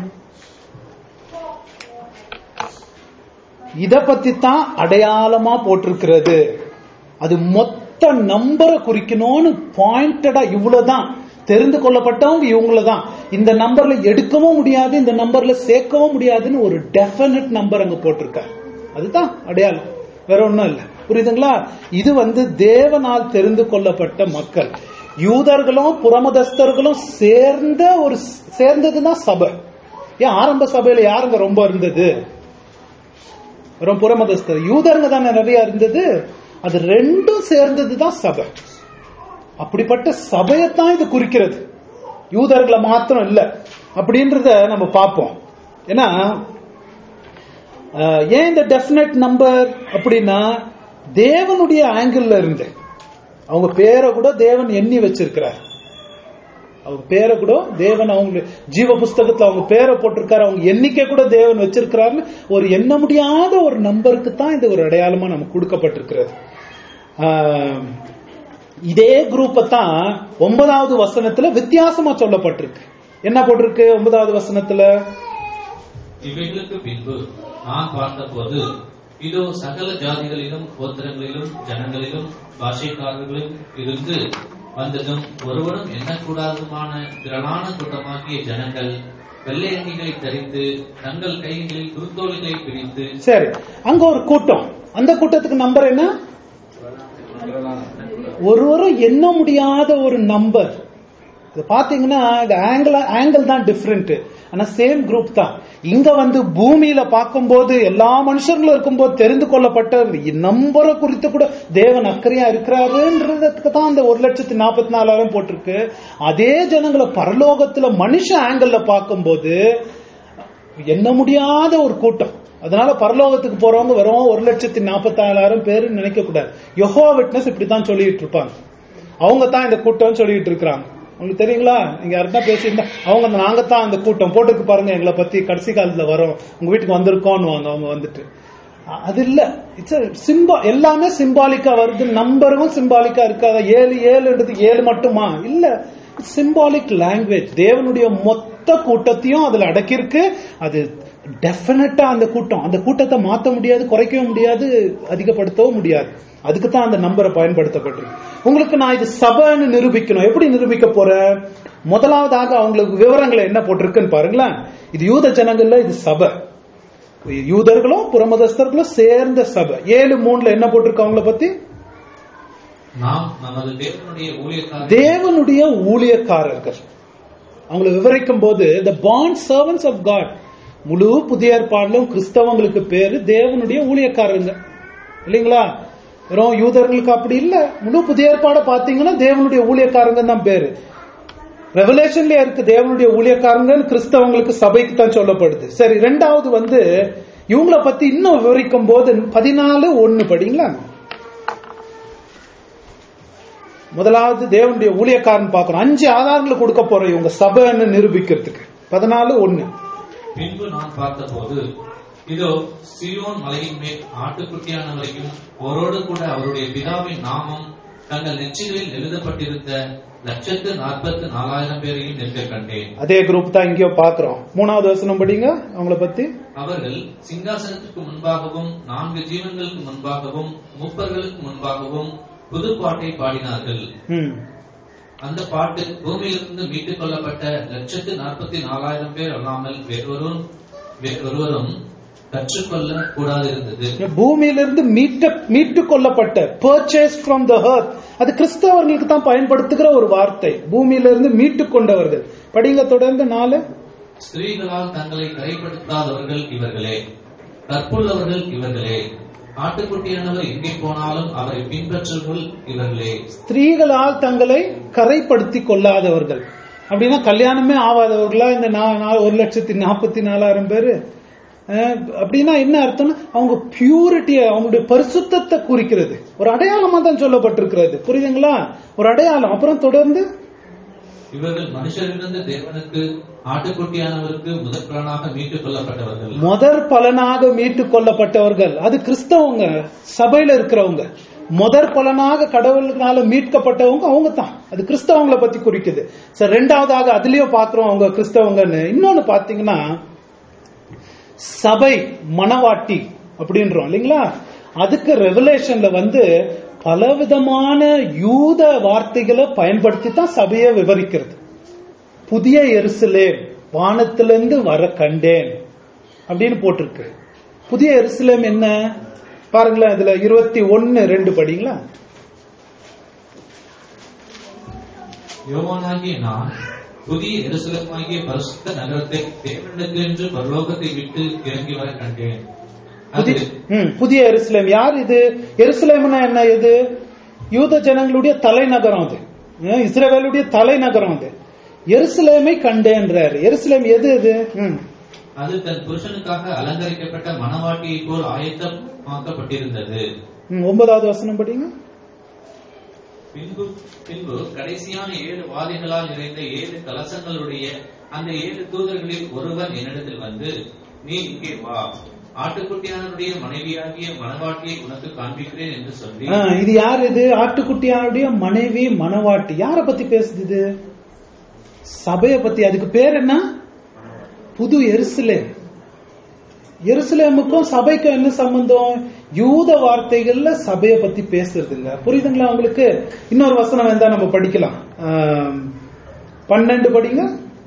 இத பத்தி தான் அடையாளமா போட்டிருக்கிறது அது மொத்த நம்பரை குறிக்கணும்னு பாயிண்டடா இவ்வளவுதான் தெரிந்து கொள்ளப்பட்டவங்க இவங்களதான் இந்த நம்பர்ல எடுக்கவும் முடியாது இந்த நம்பர்ல சேர்க்கவும் முடியாதுன்னு ஒரு டெபினட் நம்பர் அங்க போட்டிருக்காரு அதுதான் அடையாளம் வேற ஒண்ணும் இல்ல புரியுதுங்களா இது வந்து தேவனால் தெரிந்து கொள்ளப்பட்ட மக்கள் யூதர்களும் புறமதஸ்தர்களும் சேர்ந்த ஒரு சேர்ந்ததுதான் சபை ஏன் ஆரம்ப சபையில யாருங்க ரொம்ப இருந்தது வெறும் புறமதஸ்தர் யூதருங்க தானே நிறைய இருந்தது அது ரெண்டும் சேர்ந்தது தான் சபை அப்படிப்பட்ட சபையத்தான் இது குறிக்கிறது யூதர்களை மாத்திரம் இல்ல அப்படின்றத நம்ம பார்ப்போம் ஏன்னா அஹ், ஏன் இந்த டெஃபினட் நம்பர் அப்படின்னா தேவனுடைய ஆங்கிள் இருந்து அவங்க பேரை கூட தேவன் எண்ணி வச்சிருக்கிறார் அவங்க பேரை கூட தேவன் அவங்க ஜீவ புஸ்தகத்துல அவங்க பேரை போட்டிருக்காரு அவங்க எண்ணிக்கை கூட தேவன் வச்சிருக்கிறாருன்னு ஒரு எண்ண முடியாத ஒரு நம்பருக்கு தான் இது ஒரு அடையாளமா நமக்கு கொடுக்கப்பட்டிருக்கிறது ஆஹ், இதே குரூப்பை தான் ஒன்பதாவது வசனத்துல வித்தியாசமா சொல்லப்பட்டிருக்கு என்ன போட்டிருக்கு ஒன்பதாவது வசனத்துல இவைகளுக்கு பின்பு நான் பார்த்தபோது இதோ சகல ஜாதிகளிலும் கோத்திரங்களிலும் ஜனங்களிலும் பாஷைக்காரர்களும் இருந்து வந்ததும் ஒருவனும் எண்ணக்கூடாதுமான திரளான கூட்டமாகிய ஜனங்கள் வெள்ளை அங்கிகளை தரித்து தங்கள் கைகளில் குருத்தோலைகளை பிரித்து சரி அங்க ஒரு கூட்டம் அந்த கூட்டத்துக்கு நம்பர் என்ன ஒருவரும் எண்ண முடியாத ஒரு நம்பர் இது பாத்தீங்கன்னா இந்த ஆங்கிள் ஆங்கிள் தான் டிஃப்ரெண்ட் ஆனா சேம் குரூப் தான் இங்க வந்து பூமியில பார்க்கும்போது எல்லா மனுஷர்களும் இருக்கும்போது தெரிந்து கொள்ளப்பட்ட நம்பரை குறித்து கூட தேவன் அக்கறையா இருக்கிறாருன்றதுக்கு தான் அந்த ஒரு லட்சத்தி நாற்பத்தி நாலாயிரம் போட்டிருக்கு அதே ஜனங்களை பரலோகத்துல மனுஷ ஆங்கிள் பார்க்கும்போது எண்ண முடியாத ஒரு கூட்டம் அதனால பரலோகத்துக்கு போறவங்க வெறும் ஒரு லட்சத்தி நாற்பத்தி நாலாயிரம் பேர் நினைக்க கூடாது யெகோவா விட்னஸ் இப்படித்தான் சொல்லிட்டு இருப்பாங்க அவங்க தான் இந்த கூட்டம் சொல்லிட்டு இருக்கிறாங்க உங்களுக்கு தெரியுங்களா நீங்க யாருன்னா பேசியிருந்தா அவங்க அந்த நாங்க தான் அந்த கூட்டம் போட்டுருக்கு பாருங்க எங்களை பத்தி கடைசி காலத்துல வரோம் உங்க வீட்டுக்கு வந்திருக்கோம்னு அவங்க வந்துட்டு அ- அது இல்ல இட்ஸ் சிம்பா எல்லாமே சிம்பாலிக்கா வருது நம்பரும் சிம்பாலிக்கா இருக்காத ஏழு ஏழுன்றது ஏழு மட்டுமா இல்ல சிம்பாலிக் லாங்குவேஜ் தேவனுடைய மொத்த கூட்டத்தையும் அதுல அடக்கியிருக்கு அது டெஃபினட்டா அந்த கூட்டம் அந்த கூட்டத்தை மாத்த முடியாது குறைக்கவும் முடியாது அதிகப்படுத்தவும் முடியாது அதுக்கு தான் அந்த நம்பரை பயன்படுத்தப்பட்டிருக்கு உங்களுக்கு நான் இது சபைன்னு நிரூபிக்கணும் எப்படி நிரூபிக்க போறேன் முதலாவதாக அவங்களுக்கு விவரங்களை என்ன போட்டிருக்குன்னு பாருங்களேன் இது யூத ஜனங்கள்ல இது சபை யூதர்களும் புறமதஸ்தர்களும் சேர்ந்த சபை ஏழு மூணுல என்ன போட்டிருக்கு அவங்கள பத்தி நாம் நமது தேவனுடைய ஊழியக்காரர் தேவனுடைய ஊழியக்காரர்கள் அவங்களை விவரிக்கும் போது the bond servants of God முழு புதிய ஏற்பாடிலும் கிறிஸ்தவங்களுக்கு பேரு தேவனுடைய ஊழியக்காரங்க இல்லைங்களா வெறும் யூதர்களுக்கு அப்படி இல்ல முழு புதிய ஏற்பாடை பாத்தீங்கன்னா தேவனுடைய ஊழியக்காரங்க தான் பேரு ரெவலேஷன்ல இருக்கு தேவனுடைய ஊழியக்காரங்கன்னு கிறிஸ்தவங்களுக்கு சபைக்கு தான் சொல்லப்படுது சரி ரெண்டாவது வந்து இவங்கள பத்தி இன்னும் விவரிக்கும் போது பதினாலு ஒன்னு படிங்களா முதலாவது தேவனுடைய ஊழியக்காரன் பார்க்கணும் அஞ்சு ஆதாரங்களை கொடுக்க போறோம் இவங்க சபைன்னு நிரூபிக்கிறதுக்கு பதினாலு ஒன்னு பின்பு நான் பார்த்தபோது இதோ சியோன் மலையின் மேல் ஆட்டுக்குட்டியானவரையும் அவரோடு கூட அவருடைய பிதாவின் நாமம் தங்கள் நெற்றிகளில் எழுதப்பட்டிருந்த லட்சத்து நாற்பத்து நாலாயிரம் பேரையும் நிற்க கண்டேன் அதே குரூப் தான் இங்கேயோ பாக்குறோம் மூணாவது வசனம் படிங்க அவங்கள பத்தி அவர்கள் சிங்காசனத்துக்கு முன்பாகவும் நான்கு ஜீவன்களுக்கு முன்பாகவும் முப்பர்களுக்கு முன்பாகவும் புது பாட்டை பாடினார்கள் ம் அந்த பாட்டு பூமியிலிருந்து மீட்டுக் கொள்ளப்பட்ட லட்சத்து நாற்பத்தி நாலாயிரம் பேர் அல்லாமல் வேறொருவரும் வேறொருவரும் கற்றுக்கொள்ள கூடாதிருந்தது பூமியிலிருந்து மீட்ட மீட்டு கொள்ளப்பட்ட பர்ச்சேஸ் ஃப்ரம் த ஹர்த் அது கிறிஸ்தவர்களுக்கு தான் பயன்படுத்துகிற ஒரு வார்த்தை பூமியிலிருந்து மீட்டு கொண்டவர்கள் படிங்க தொடர்ந்து நாலு ஸ்திரீகளால் தங்களை கரைப்படுத்தாதவர்கள் இவர்களே கற்புள்ளவர்கள் இவர்களே ஆட்டுக்குட்டியானவர் எங்கே போனாலும் அவரை பின்பற்றுவர்கள் இவர்களே ஸ்திரீகளால் தங்களை கரைப்படுத்தி கொள்ளாதவர்கள் அப்படின்னா கல்யாணமே ஆகாதவர்களா இந்த நா- நா- ஒரு லட்சத்தி நாற்பத்தி நாலாயிரம் பேரு அஹ், அப்படின்னா என்ன அர்த்தம்னா அவங்க பியூரிட்டிய அவங்களுடைய பரிசுத்தத்தை குறிக்கிறது ஒரு அடையாளமா தான் சொல்லப்பட்டிருக்கிறது புரியுதுங்களா ஒரு அடையாளம் அப்புறம் தொடர்ந்து இவர்கள் மனுஷரிலிருந்து தேவனுக்கு ஆட்டுக்குட்டியானவருக்கு முதற்பலனாக மீட்டுக் கொள்ளப்பட்டவர்கள் முதற் பலனாக மீட்டு கொள்ளப்பட்டவர்கள் அது கிறிஸ்தவங்க சபையில இருக்கிறவங்க முதற் பலனாக கடவுளுனால மீட்கப்பட்டவங்க அவங்க தான் அது கிறிஸ்தவங்களை பத்தி குறிக்குது சரி ரெண்டாவதாக அதுலயும் பாக்குறோம் அவங்க கிறிஸ்தவங்கன்னு இன்னொன்னு பாத்தீங்கன்னா சபை மணவாட்டி அப்படின்றோம் இல்லைங்களா அதுக்கு ரெவலேஷன்ல வந்து பலவிதமான யூத வார்த்தைகளை பயன்படுத்தி தான் சபையை விவரிக்கிறது புதிய எருசலேம் வானத்திலிருந்து வர கண்டேன் அப்படின்னு போட்டிருக்கு புதிய எருசலேம் என்ன பாருங்களேன் இதுல இருபத்தி ஒன்னு ரெண்டு படிங்களா யோவானாகிய நான் புதிய எருசலேமாகிய பரிசுத்த நகரத்தை தேவனிடத்திலிருந்து பரலோகத்தை விட்டு இறங்கி வர கண்டேன் அது புதிய ம், புதிய எருசலேம் யார் இது எருசலேம்னா என்ன இது யூத ஜனங்களுடைய தலைநகரம் அது ம், இஸ்ரவேலுடைய தலைநகரம் அது எருசலேமை கண்டேன்றாரு எருசலேம் எது இது ம். அது தன் புருஷனுக்காக அலங்கரிக்கப்பட்ட மணவாட்டியை போல் ஆயத்தமாக்கப்பட்டிருந்தது ம், ஒன்பதாவது வசனம் படிங்க பின்பு பின்பு கடைசியான ஏழு வாதிகளால் நிறைந்த ஏழு கலசங்களுடைய அந்த ஏழு தூதர்களில் ஒருவன் என்னிடத்தில் வந்து நீ இங்கே வா ஆட்டுக்குட்டியானவருடைய மனைவியாகிய மணவாட்டியை உனக்கு காண்பிக்கிறேன் என்று சொல்லி ஆ, இது யார் இது ஆட்டுக்குட்டியாருடைய மனைவி மணவாட்டி யார பத்தி பேசுது இது சபைய பத்தி அதுக்கு பேர் என்ன புது எருசலேம் எருசலேமுக்கும் சபைக்கும் என்ன சம்பந்தம் யூத வார்த்தைகள்ல சபைய பத்தி பேசுறதுங்க புரியுதுங்களா உங்களுக்கு இன்னொரு வசனம் வேந்தா நம்ம படிக்கலாம் ஆம், பன்னெண்டு படிங்க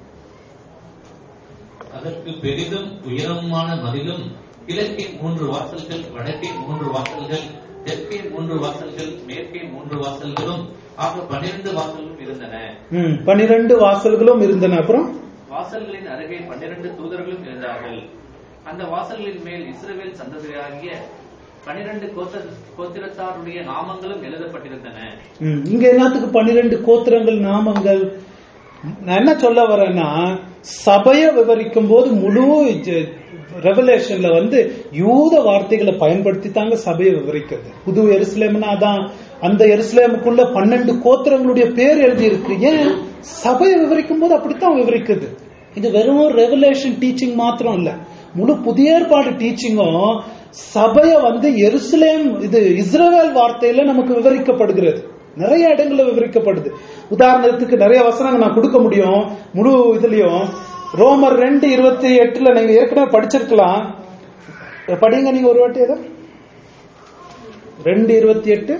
அதற்கு பெரிதும் உயரமான மதிலும் கிழக்கின் மூன்று வாசல்கள் வடக்கின் மூன்று வாசல்கள் தெற்கே மூன்று வாசல்கள் மேற்கே மூன்று வாசல்களும் ஆக பன்னிரண்டு வாசல்களும் இருந்தன ம், பன்னிரண்டு வாசல்களும் இருந்தன அப்புறம் வாசல்களின் அருகே பன்னிரண்டு தூதர்களும் இருந்தார்கள் அந்த வாசல்களின் மேல் இஸ்ரவேல் சந்ததியாகிய பன்னிரண்டு கோத்த கோத்திரத்தாருடைய நாமங்களும் எழுதப்பட்டிருந்தன ம், இங்க என்னத்துக்கு பன்னிரெண்டு கோத்திரங்கள் நாமங்கள் நான் என்ன சொல்ல வரேன்னா சபையை விவரிக்கும் போது முழு ரெவலேஷன்ல வந்து யூத வார்த்தைகளை பயன்படுத்தி தாங்க சபையை விவரிக்கிறது புது எருசலேம்னா அதான் அந்த எருசலேமுக்குள்ள பன்னெண்டு கோத்திரங்களுடைய பேர் எழுதி இருக்கு ஏன் சபையை விவரிக்கும் போது அப்படித்தான் விவரிக்குது இது வெறும் ரெவலேஷன் டீச்சிங் மாத்திரம் இல்ல முழு புதிய ஏற்பாடு டீச்சிங்கும் சபைய வந்து எருசலேம் இது இஸ்ரவேல் வார்த்தையில நமக்கு விவரிக்கப்படுகிறது நிறைய இடங்கள்ல விவரிக்கப்படுது உதாரணத்துக்கு நிறைய வசனங்கள் நான் கொடுக்க முடியும் முழு இதுலயும் ரோமர் ரெண்டு இருபத்தி எட்டுல நீங்க ஏற்கனவே படிச்சிருக்கலாம் படிங்க நீங்க ஒரு வாட்டி ஏதோ ரெண்டு இருபத்தி எட்டு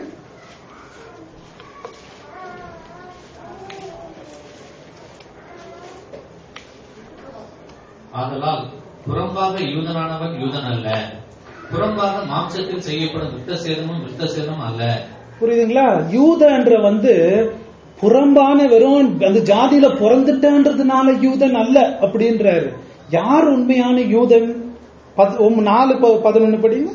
ஆதலால் புறம்பாக யூதனானவன் யூதன் அல்ல புறம்பாக மாம்சத்தில் செய்யப்படும் வித்த சேதமும் வித்த சேதமும் அல்ல புரியுதுங்களா யூதன்ற வந்து புறம்பான வெறும் அந்த ஜாதியில பிறந்துட்டான்றதுனால யூதன் அல்ல அப்படின்றாரு யார் உண்மையான யூதன் பத்- ஒம்- நாலு ப- பதினொன்னு படிங்க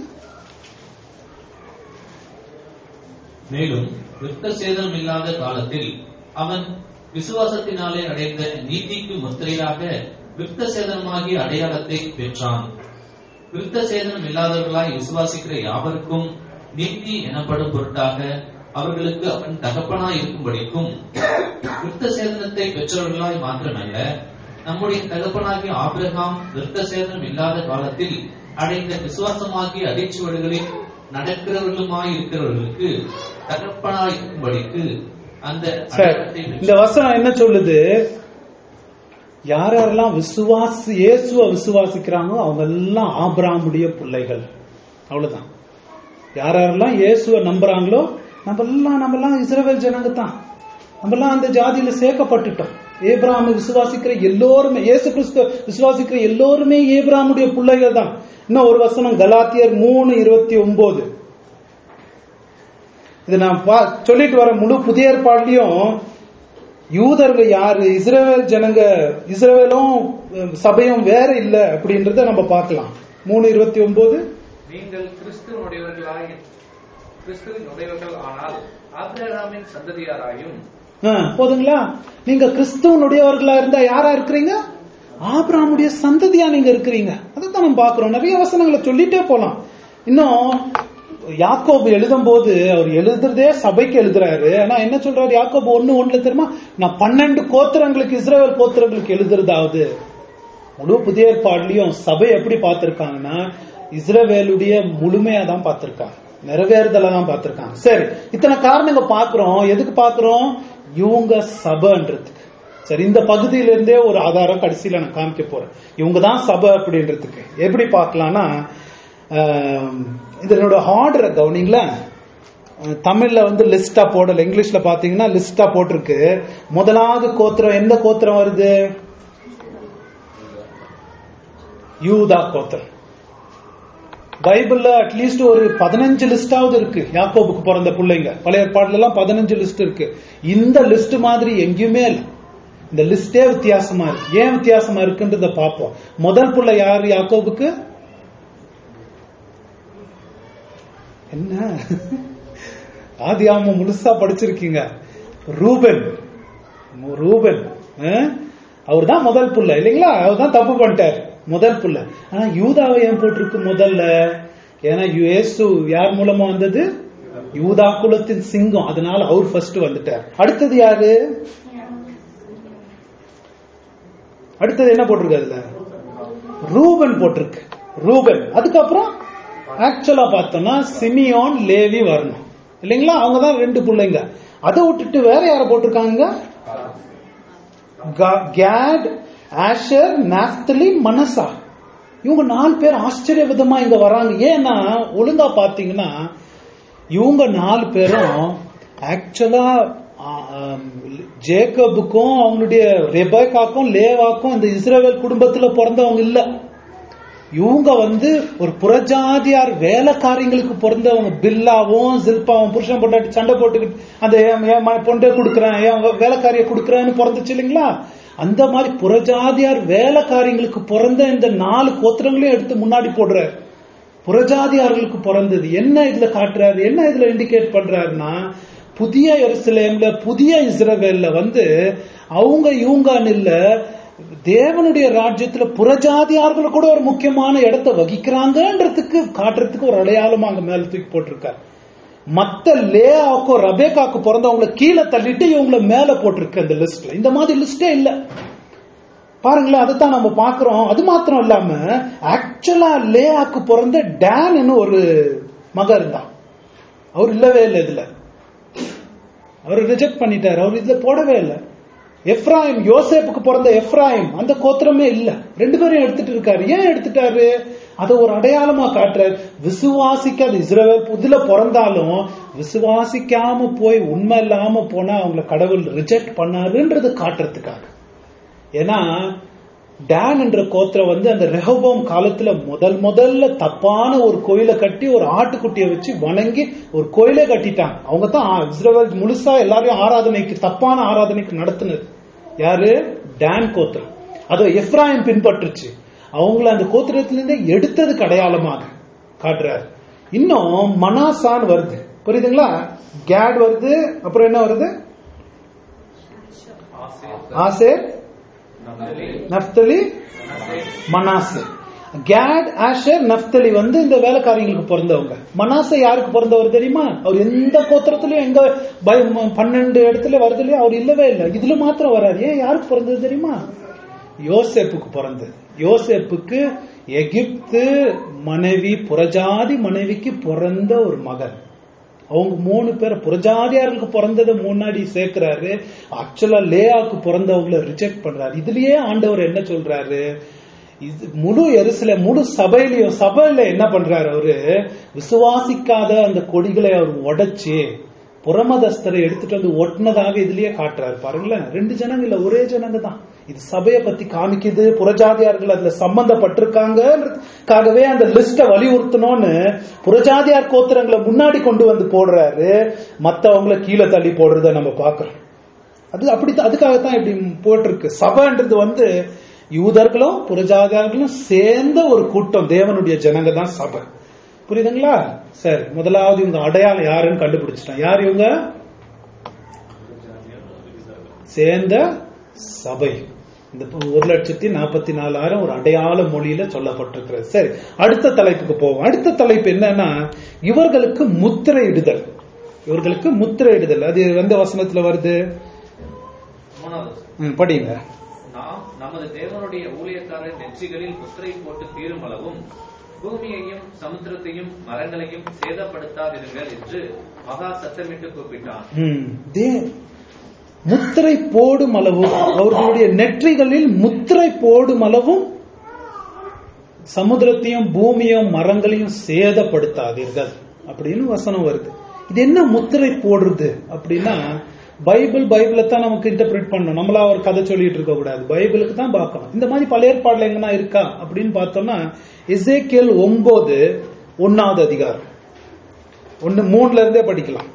மேலும் வித்த சேதம் இல்லாத காலத்தில் அவன் விசுவாசத்தினாலே அடைந்த நீதிக்கு முத்திரையாக விருத்த சேதனமாகிய அடையாளத்தை பெற்றான் விருத்த சேதனம் இல்லாதவர்களாய் விசுவாசிக்கிற யாவருக்கும் நீதி எனப்படும் பொருட்டாக அவர்களுக்கு அவன் தகப்பனாய் இருக்கும்படிக்கும் விருத்த சேதனத்தை பெற்றவர்களாய் மாத்திரமல்ல நம்முடைய தகப்பனாகிய ஆபிரகாம் விருத்த சேதனம் இல்லாத காலத்தில் அடைந்த விசுவாசமாகிய அடிச்சுவடுகளில் நடக்கிறவர்களுமாய் இருக்கிறவர்களுக்கு தகப்பனாய் இருக்கும்படிக்கு அந்த சரி அடையாளத்தை இந்த பெற்றான். வசனம் என்ன சொல்லுது யார் யாரெல்லாம் விசுவாசி இயேசுவ விசுவாசிக்கிறாங்களோ அவங்க எல்லாம் ஆபிராமுடைய பிள்ளைகள் அவ்வளவுதான் யார் யாரெல்லாம் இயேசுவ நம்புறாங்களோ நம்ம எல்லாம் நம்ம எல்லாம் இஸ்ரவேல் ஜனங்க தான் நம்ம எல்லாம் அந்த ஜாதியில சேர்க்கப்பட்டுட்டோம் ஏப்ராம விசுவாசிக்கிற எல்லோருமே இயேசு கிறிஸ்து விசுவாசிக்கிற எல்லோருமே ஏப்ராமுடைய பிள்ளைகள் தான் இன்னும் ஒரு வசனம் கலாத்தியர் மூணு இருபத்தி ஒன்பது இது நான் பா- சொல்லிட்டு வர முழு புதிய ஏற்பாடுலயும் யூதர்கள் யாரு இஸ்ரவேல் ஜனங்க இஸ்ரவேலும் அஹ், சபையும் வேற இல்ல அப்படின்றத நம்ம பார்க்கலாம் மூணு இருபத்தி ஒன்பது நீங்கள் கிறிஸ்துவனுடையவர்களாய் கிறிஸ்துவின் உடையவர்கள் ஆனால் ஆபிரகாமின் சந்ததியாராயும் போதுங்களா நீங்க கிறிஸ்துவனுடையவர்களா இருந்தா யாரா இருக்கிறீங்க ஆபிரகாமுடைய சந்ததியா நீங்க இருக்கிறீங்க அதைத்தான் நம்ம பாக்குறோம் நிறைய வசனங்களை சொல்லிட்டே போலாம் இன்னும் யாக்கோபு எழுதும் போது அவர் எழுதுறதே சபைக்கு எழுதுறாரு ஆனா என்ன சொல்றாரு யாக்கோபு ஒண்ணு ஒண்ணுல தெரியுமா நான் பன்னெண்டு கோத்திரங்களுக்கு இஸ்ரவேல் கோத்திரங்களுக்கு எழுதுறதாவது முழு புதிய ஏற்பாடுலயும் சபை எப்படி பார்த்திருக்காங்கன்னா இஸ்ரவேலுடைய முழுமையா தான் பார்த்திருக்காங்க நிறைவேறுதலா தான் பார்த்திருக்காங்க சரி இத்தனை காரணங்க பாக்குறோம் எதுக்கு பாக்குறோம் இவங்க சபைன்றதுக்கு சரி இந்த பகுதியில இருந்தே ஒரு ஆதாரம் கடைசியில நான் காமிக்க போறேன் இவங்க தான் சபை அப்படின்றதுக்கு எப்படி பார்க்கலாம்னா ஆம், இதனோட ஆர்டரை கவனிங்களேன் அஹ், தமிழ்ல வந்து லிஸ்டா போடல இங்கிலீஷ்ல பாத்தீங்கன்னா லிஸ்டா போட்டிருக்கு முதலாவது கோத்திரம் எந்த கோத்திரம் வருது யூதா கோத்திரம் பைபிள்ல அட்லீஸ்ட் ஒரு பதினஞ்சு லிஸ்டாவது இருக்கு யாக்கோபுக்கு பிறந்த பிள்ளைங்க பழைய ஏற்பாடுல எல்லாம் பதினஞ்சு லிஸ்ட் இருக்கு இந்த லிஸ்ட் மாதிரி எங்கேயுமே இல்ல இந்த லிஸ்டே வித்தியாசமா இருக்கு ஏன் வித்தியாசமா இருக்குன்றத பார்ப்போம் முதல் பிள்ளை யாரு யாக்கோபுக்கு என்ன ஆதியாம முழுசா படிச்சிருக்கீங்க ரூபன் ரூபன் அவர் தான் முதல் புள்ள இல்லைங்களா அவர் தான் தப்பு பண்ணிட்டார் முதல் புள்ள ஆனா யூதாவை ஏன் போட்டிருக்கு முதல்ல ஏன்னா இயேசு யார் மூலமா வந்தது யூதா குலத்தின் சிங்கம் அதனால அவர் ஃபர்ஸ்ட் வந்துட்டார் அடுத்தது யாரு அடுத்தது என்ன போட்டிருக்கு அதுல ரூபன் போட்டிருக்கு ரூபன் அதுக்கப்புறம் ஆக்சுவலா பார்த்தோம்னா சிமியோன் லேவி வரணும் இல்லைங்களா அவங்க தான் ரெண்டு பிள்ளைங்க அதை விட்டுட்டு வேற யார போட்டிருக்காங்க கா- கேட் ஆஷர் நாப்தலி மனசா இவங்க நாலு பேர் ஆச்சரிய விதமா இங்க வராங்க ஏன்னா ஒழுங்கா பாத்தீங்கன்னா இவங்க நாலு பேரும் ஆக்சுவலா ஜேக்கபுக்கும் அவங்களுடைய ரெபேக்காக்கும் லேவாக்கும் இந்த இஸ்ரேல் குடும்பத்துல பிறந்தவங்க இல்ல இவங்க வந்து ஒரு புறஜாதியார் வேலைக்காரங்களுக்கு பிறந்தவங்க பில்லாவும் ஜில்பாவும் புருஷன் பொண்டாட்டி சண்டை போட்டுக்கிட்டு அந்த என் என் ம- பொண்டை கொடுக்குறேன் என் வே- வேலைக்காரியை கொடுக்குறேன்னு பிறந்துச்சு இல்லைங்களா அந்த மாதிரி புறஜாதியார் வேலைக்காரியங்களுக்கு பிறந்த இந்த நாலு கோத்திரங்களையும் எடுத்து முன்னாடி போடுறார் புறஜாதியார்களுக்கு பிறந்தது என்ன இதுல காட்டுறாரு என்ன இதுல இண்டிகேட் பண்றாருன்னா புதிய எருசலேம்ல புதிய இஸ்ரவேல்ல வந்து அவங்க இவங்கன்னு இல்ல தேவனுடைய ராஜ்யத்துல புறஜாதியார்கள் கூட ஒரு முக்கியமான இடத்தை வகிக்கிறாங்கன்றதுக்கு காட்டுறதுக்கு ஒரு அடையாளமா அங்க மேல தூக்கி போட்டிருக்காரு மத்த லேயாக்கோ ரபேக்காக்கு பிறந்தவங்கள கீழே தள்ளிட்டு இவங்கள மேல போட்டிருக்கு அந்த லிஸ்ட்ல இந்த மாதிரி லிஸ்டே இல்ல பாருங்களேன் அதைத்தான் நம்ம பாக்குறோம் அது மாத்திரம் இல்லாம ஆக்சுவலா லேயாக்கு பிறந்த டேன் ஒரு மகன் இருந்தான் அவர் இல்லவே இல்லை இதுல அவர் ரிஜெக்ட் பண்ணிட்டார் அவர் இதுல போடவே இல்லை எஃப்ராயிம் யோசேப்புக்கு பிறந்த எஃப்ராயிம் அந்த கோத்திரமே இல்ல ரெண்டு பேரும் எடுத்துட்டு இருக்காரு ஏன் எடுத்துட்டாரு அதை ஒரு அடையாளமா காட்டுறாரு விசுவாசிக்காத இஸ்ரவேல் புதுல பிறந்தாலும் விசுவாசிக்காம போய் உண்மை இல்லாம போனா அவங்கள கடவுள் ரிஜெக்ட் பண்ணாருன்றது காட்டுறதுக்காக ஏன்னா டேன் என்ற கோத்திரம் வந்து அந்த ரெஹபோம் காலத்துல முதல் முதல்ல தப்பான ஒரு கோயிலை கட்டி ஒரு ஆட்டுக்குட்டியை வச்சு வணங்கி ஒரு கோயிலே கட்டிட்டாங்க அவங்க தான் இஸ்ரேல் முழுசா எல்லாரையும் ஆராதனைக்கு தப்பான ஆராதனைக்கு நடத்துனது யாரு டேன் கோத்திரம் அதை எஃப்ராயிம் பின்பற்றுச்சு அவங்கள அந்த கோத்திரத்திலிருந்தே எடுத்ததுக்கு அடையாளமாக காட்டுறாரு இன்னும் மனாசான் வருது புரியுதுங்களா கேட் வருது அப்புறம் என்ன வருது Asher Naphtali Manasseh Gad Asher Naphtali வந்து இந்த வேலைக்காரங்களுக்கு பிறந்தவங்க மனாசே யாருக்கு பிறந்தவர் தெரியுமா அவர் எந்த கோத்திரத்திலயும் எங்க பய- பன்னெண்டு இடத்துல வருது இல்லையா அவர் இல்லவே இல்லை இதுல மாத்திரம் வராது ஏன் யாருக்கு பிறந்தது தெரியுமா யோசேப்புக்கு பிறந்தது யோசேப்புக்கு எகிப்து மனைவி புறஜாதி மனைவிக்கு பிறந்த ஒரு மகன் அவங்க மூணு பேர் புறஜாதியாருக்கு பிறந்ததை முன்னாடி சேர்க்கிறாரு ஆக்சுவலா லேயாக்கு பிறந்தவங்கள ரிஜெக்ட் பண்றாரு இதுலயே ஆண்டவர் என்ன சொல்றாரு இது முழு எருசல முழு சபையிலையும் சபையில என்ன பண்றாரு அவரு விசுவாசிக்காத அந்த கொடிகளை அவர் உடைச்சு புறமதஸ்தரை எடுத்துட்டு வந்து ஒட்டினதாக இதுலயே காட்டுறாரு பாருங்களேன் ரெண்டு ஜனங்க இல்ல ஒரே ஜனங்க தான் இது சபையை பத்தி காமிக்குது புறஜாதியார்கள் அதுல சம்பந்தப்பட்டிருக்காங்கன்றதுக்காகவே அந்த லிஸ்ட வலியுறுத்தணும்னு புறஜாதியார் கோத்திரங்களை முன்னாடி கொண்டு வந்து போடுறாரு மத்தவங்கள கீழே தள்ளி போடுறத நம்ம பாக்குறோம் அது அப்படி அதுக்காகத்தான் இப்படி போட்டிருக்கு சபைன்றது வந்து யூதர்களும் புறஜாதியார்களும் சேர்ந்த ஒரு கூட்டம் தேவனுடைய ஜனங்க தான் சபை புரியுதுங்களா சரி முதலாவது இவங்க அடையாளம் யாருன்னு கண்டுபிடிச்சிட்டோம் யார் இவங்க சேர்ந்த சபை இந்த ஒரு லட்சத்தி நாற்பத்தி நாலாயிரம் ஒரு அடையாள மொழியில சொல்லப்பட்டிருக்கிறது சரி அடுத்த தலைப்புக்கு போவோம் அடுத்த தலைப்பு என்னன்னா இவர்களுக்கு முத்திரையிடுதல் இவர்களுக்கு முத்திரையிடுதல் அது எந்த வசனத்துல வருது மூணாவது ம், படிங்க நாம் நமது தேவனுடைய ஊழியக்காரர் நெற்றிகளில் முத்திரை போட்டு தீரும் அளவும் பூமியையும் சமுத்திரத்தையும் மரங்களையும் சேதப்படுத்தாதிருங்கள் என்று மகா சத்தமிட்டு கூப்பிட்டான் ம், தே- முத்திரை போடும் அளவும் அவர்களுடைய நெற்றிகளில் முத்திரை போடும் அளவும் சமுத்திரத்தையும் பூமியும் மரங்களையும் சேதப்படுத்தாதீர்கள் அப்படின்னு வசனம் வருது இது என்ன முத்திரை போடுறது அப்படின்னா பைபிள் பைபிளை தான் நமக்கு இன்டர்பிரேட் பண்ணணும் நம்மளா ஒரு கதை சொல்லிட்டு இருக்க கூடாது பைபிளுக்கு தான் பார்க்கணும் இந்த மாதிரி பழைய ஏற்பாடுல எங்கன்னா இருக்கா அப்படின்னு பார்த்தோம்னா எசேக்கியேல் ஒன்பது ஒன்னாவது அதிகாரம் ஒன்னு மூணுல இருந்தே படிக்கலாம்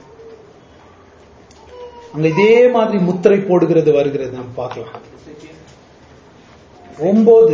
அங்க இதே மாதிரி முத்திரை போடுகிறது வருகிறது நம்ம பார்க்கலாம் ஒன்பது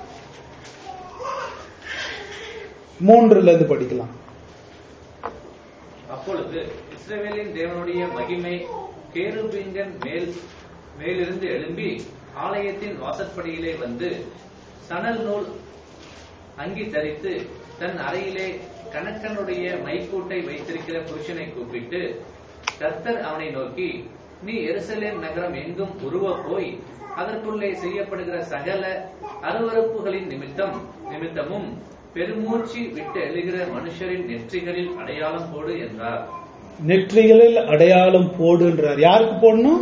மூன்றுல இருந்து படிக்கலாம் அப்பொழுது இஸ்ரவேலின் தேவனுடைய மகிமை கேருபீன்கள் மேல் மேலிருந்து எழும்பி ஆலயத்தின் வாசற்படியிலே வந்து சணல் நூல் அங்கி தரித்து தன் அறையிலே கணக்கனுடைய மைக்கூட்டை வைத்திருக்கிற புருஷனை கூப்பிட்டு கர்த்தர் அவனை நோக்கி நீ எருசலேம் நகரம் எங்கும் உருவ போய் அதற்குள்ளே செய்யப்படுகிற சகல அருவருப்புகளின் நிமித்தம் நிமித்தமும் பெருமூச்சு விட்டு எழுகிற மனுஷரின் நெற்றிகளில் அடையாளம் போடு என்றார் நெற்றிகளில் அடையாளம் போடுன்றார் யாருக்கு போடணும்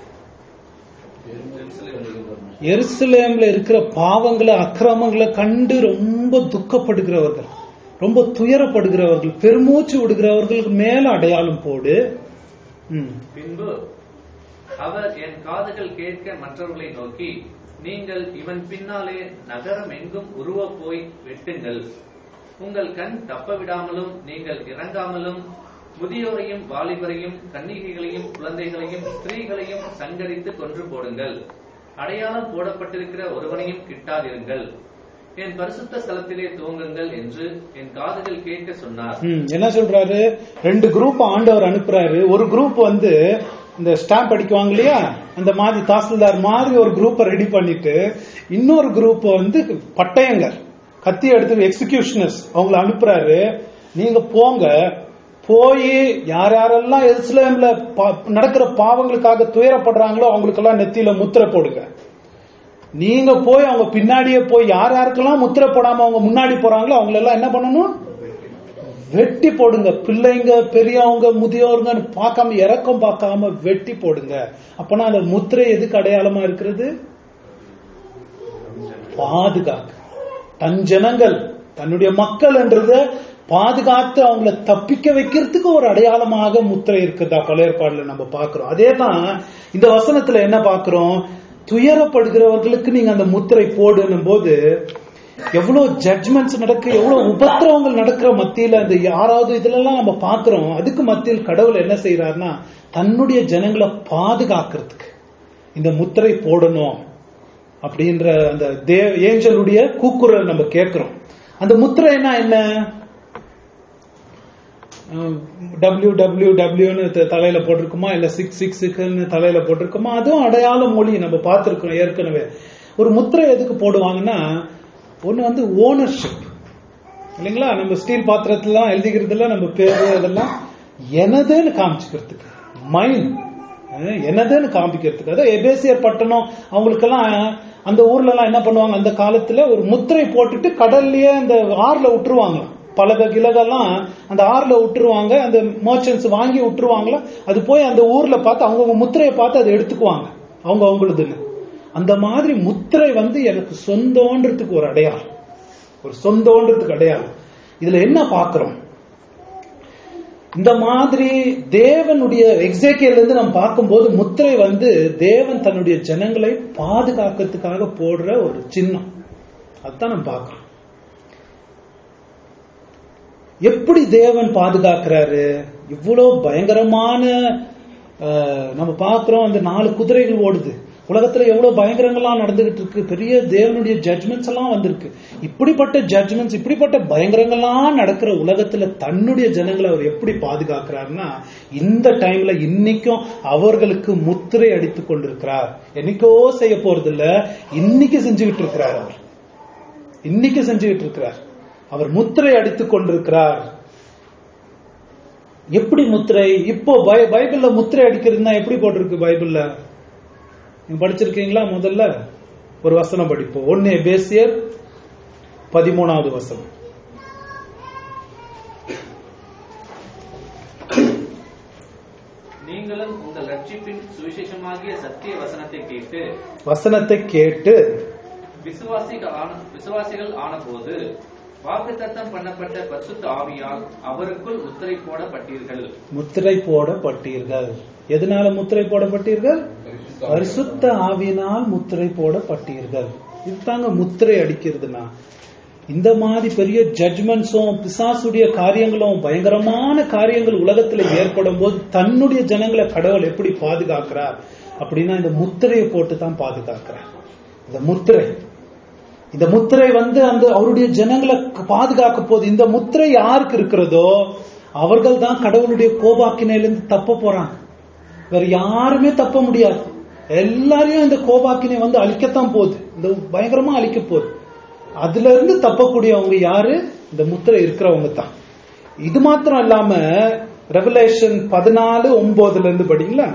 எருசலேம்ல இருக்கிற பாவங்களை அக்கிரமங்களை கண்டு ரொம்ப துக்கப்படுகிறவர்கள் ரொம்ப துயரப்படுகிறவர்கள் பெருமூச்சு விடுகிறவர்களுக்கு மேல அடையாளம் போடு ம். பின்பு அவர் என் காதுகள் கேட்க மற்றவர்களை நோக்கி நீங்கள் இவன் பின்னாலே நகரம் எங்கும் உருவ போய் வெட்டுங்கள் உங்கள் கண் தப்ப விடாமலும் நீங்கள் இறங்காமலும் முதியோரையும் வாலிபரையும் கன்னிகைகளையும் குழந்தைகளையும் ஸ்திரீகளையும் சங்கரித்து கொன்று போடுங்கள் அடையாளம் போடப்பட்டிருக்கிற ஒருவனையும் கிட்டாதிருங்கள் என் பரிசுத்த ஸ்தலத்திலே துவங்குங்கள் என்று என் காதுகள் கேட்க சொன்னார் ம், என்ன சொல்றாரு ரெண்டு குரூப் ஆண்டவர் அனுப்புறாரு ஒரு குரூப் வந்து இந்த ஸ்டாம்ப் அடிக்குவாங்க இல்லையா அந்த மாதிரி தாசில்தார் மாதிரி ஒரு குரூப்பை ரெடி பண்ணிட்டு இன்னொரு குரூப் வந்து பட்டயங்கர் கத்தி எடுத்து எக்ஸிகியூஷனர்ஸ் அவங்கள அனுப்புறாரு நீங்க போங்க போய் யார் யாரெல்லாம் எருசலேம்ல பா- நடக்கிற பாவங்களுக்காக துயரப்படுறாங்களோ அவங்களுக்கெல்லாம் நெத்தியில முத்திரை போடுங்க நீங்க போய் அவங்க பின்னாடியே போய் யார் யாருக்கெல்லாம் முத்திரை போடாம அவங்க முன்னாடி போறாங்களோ அவங்கள எல்லாம் என்ன பண்ணணும் வெட்டி போடுங்க பிள்ளைங்க பெரியவங்க முதியோருங்கன்னு பார்க்காம இறக்கம் பார்க்காம வெட்டி போடுங்க அப்பனா அந்த முத்திரை எதுக்கு அடையாளமா இருக்கிறது பாதுகாக்க தன் ஜனங்கள் தன்னுடைய மக்கள் என்றத பாதுகாத்து அவங்கள தப்பிக்க வைக்கிறதுக்கு ஒரு அடையாளமாக முத்திரை இருக்குதா பழைய ஏற்பாடுல நம்ம பார்க்கிறோம் அதே தான் இந்த வசனத்துல என்ன பார்க்கிறோம் துயரப்படுகிறவர்களுக்கு நீங்க அந்த முத்திரை போடுன்னும் போது எவ்வளவு ஜட்ஜ்மெண்ட்ஸ் நடக்கு எவ்வளவு உபத்திரவங்கள் நடக்கிற மத்தியில அந்த யாராவது இதுல எல்லாம் நம்ம பார்க்கிறோம் அதுக்கு மத்தியில் கடவுள் என்ன செய்யறாருன்னா தன்னுடைய ஜனங்களை பாதுகாக்கிறதுக்கு இந்த முத்திரை போடணும் அப்படின்ற அந்த தே ஏஞ்சலுடைய கூக்குரல் நம்ம கேட்கிறோம் அந்த முத்திரைனா என்ன டபிள்யூ டபிள்யூ டபிள்யூன்னு தலையில போட்டிருக்குமா இல்ல சிக்ஸ் சிக்ஸுக்குன்னு தலையில போட்டிருக்குமா அதுவும் அடையாள மொழி நம்ம பார்த்திருக்கோம் ஏற்கனவே ஒரு முத்திரை எதுக்கு போடுவாங்கன்னா ஒண்ணு வந்து ஓனர்ஷிப் இல்லைங்களா நம்ம ஸ்டீல் பாத்திரத்துலாம் எழுதிக்கிறதுல நம்ம பேரு அதெல்லாம் எனதுன்னு காமிச்சுக்கிறதுக்கு மைண்ட் என்னதுன்னு காமிக்கிறதுக்கு அதான் எபேசியர் பட்டணம் அவங்களுக்கெல்லாம் அந்த ஊர்ல எல்லாம் என்ன பண்ணுவாங்க அந்த காலத்துல ஒரு முத்திரை போட்டுட்டு கடல்லயே அந்த ஆறுல விட்டுருவாங்க பலக கிலகெல்லாம் அந்த ஆறுல விட்டுருவாங்க அந்த மர்ச்சன்ட்ஸ் வாங்கி விட்டுருவாங்களா அது போய் அந்த ஊர்ல பார்த்து அவங்க முத்திரையை பார்த்து அதை எடுத்துக்குவாங்க அவங்க அவங்களுதுன்னு அந்த மாதிரி முத்திரை வந்து எனக்கு சொந்தோன்றதுக்கு ஒரு அடையாளம் ஒரு சொந்தோன்றதுக்கு அடையாளம் இதுல என்ன பார்க்கிறோம் இந்த மாதிரி தேவனுடைய எக்ஸேக்கியல் இருந்து நம்ம பார்க்கும்போது முத்திரை வந்து தேவன் தன்னுடைய ஜனங்களை பாதுகாக்கிறதுக்காக போடுற ஒரு சின்னம் அதுதான் நம்ம பார்க்கிறோம் எப்படி தேவன் பாதுகாக்கிறாரு இவ்வளவு பயங்கரமான அஹ், நம்ம பார்க்கிறோம் அந்த நாலு குதிரைகள் ஓடுது உலகத்துல எவ்வளவு பயங்கரங்கள்லாம் நடந்துகிட்டு இருக்கு பெரிய தேவனுடைய ஜட்மெண்ட்ஸ் எல்லாம் வந்திருக்கு இப்படிப்பட்ட ஜட்மெண்ட்ஸ் இப்படிப்பட்ட பயங்கரங்கள்லாம் நடக்கிற உலகத்துல தன்னுடைய ஜனங்களை அவர் எப்படி பாதுகாக்கிறாருன்னா இந்த டைம்ல இன்னைக்கும் அவர்களுக்கு முத்திரை அடித்துக் கொண்டிருக்கிறார் என்னைக்கோ செய்ய போறது இல்ல இன்னைக்கு செஞ்சுக்கிட்டு இருக்கிறார் அவர் இன்னைக்கு செஞ்சுக்கிட்டு இருக்கிறார் அவர் முத்திரை அடித்துக் கொண்டிருக்கிறார் எப்படி முத்திரை இப்போ பை- பைபிள்ல முத்திரை அடிக்கிறதுனா எப்படி போட்டிருக்கு பைபிள்ல நீங்க படிச்சிருக்கீங்களா முதல்ல ஒரு வசனம் படிப்போம் ஒன்னு பேசியர் பதிமூணாவது வசனம் நீங்களும் உங்கள் ரட்சிப்பின் சுவிசேஷமாகிய சத்திய வசனத்தை கேட்டு வசனத்தை கேட்டு விசுவாசிகள் ஆன விசுவாசிகள் ஆனபோது வாக்குத்தத்தம் பண்ணப்பட்ட பரிசுத்த ஆவியால் அவருக்குள் முத்திரை போடப்பட்டீர்கள் முத்திரை போடப்பட்டீர்கள் எதனால முத்திரை போடப்பட்டீர்கள் பரிசுத்த ஆவியினால் முத்திரை போடப்பட்டீர்கள் இதுதாங்க முத்திரை அடிக்கிறதுனா இந்த மாதிரி பெரிய ஜட்மெண்ட்ஸும் பிசாசுடைய காரியங்களும் பயங்கரமான காரியங்கள் உலகத்துல ஏற்படும் போது தன்னுடைய ஜனங்களை கடவுள் எப்படி பாதுகாக்கிறார் அப்படின்னா இந்த முத்திரையை போட்டு தான் பாதுகாக்கிறார் இந்த முத்திரை இந்த முத்திரை வந்து அந்த அவருடைய ஜனங்களை பாதுகாக்க போகுது இந்த முத்திரை யாருக்கு இருக்கிறதோ அவர்கள் தான் கடவுளுடைய கோபாக்கினையிலிருந்து தப்ப போறாங்க வேற யாருமே தப்ப முடியாது எல்லாரையும் இந்த கோபாக்கினை வந்து அழிக்கத்தான் போகுது இந்த பயங்கரமா அழிக்க போகுது அதுல இருந்து தப்பக்கூடியவங்க யாரு இந்த முத்திரை இருக்கிறவங்க தான் இது மாத்திரம் இல்லாம ரெவலேஷன் பதினாலு ஒன்பதுல இருந்து படிங்களா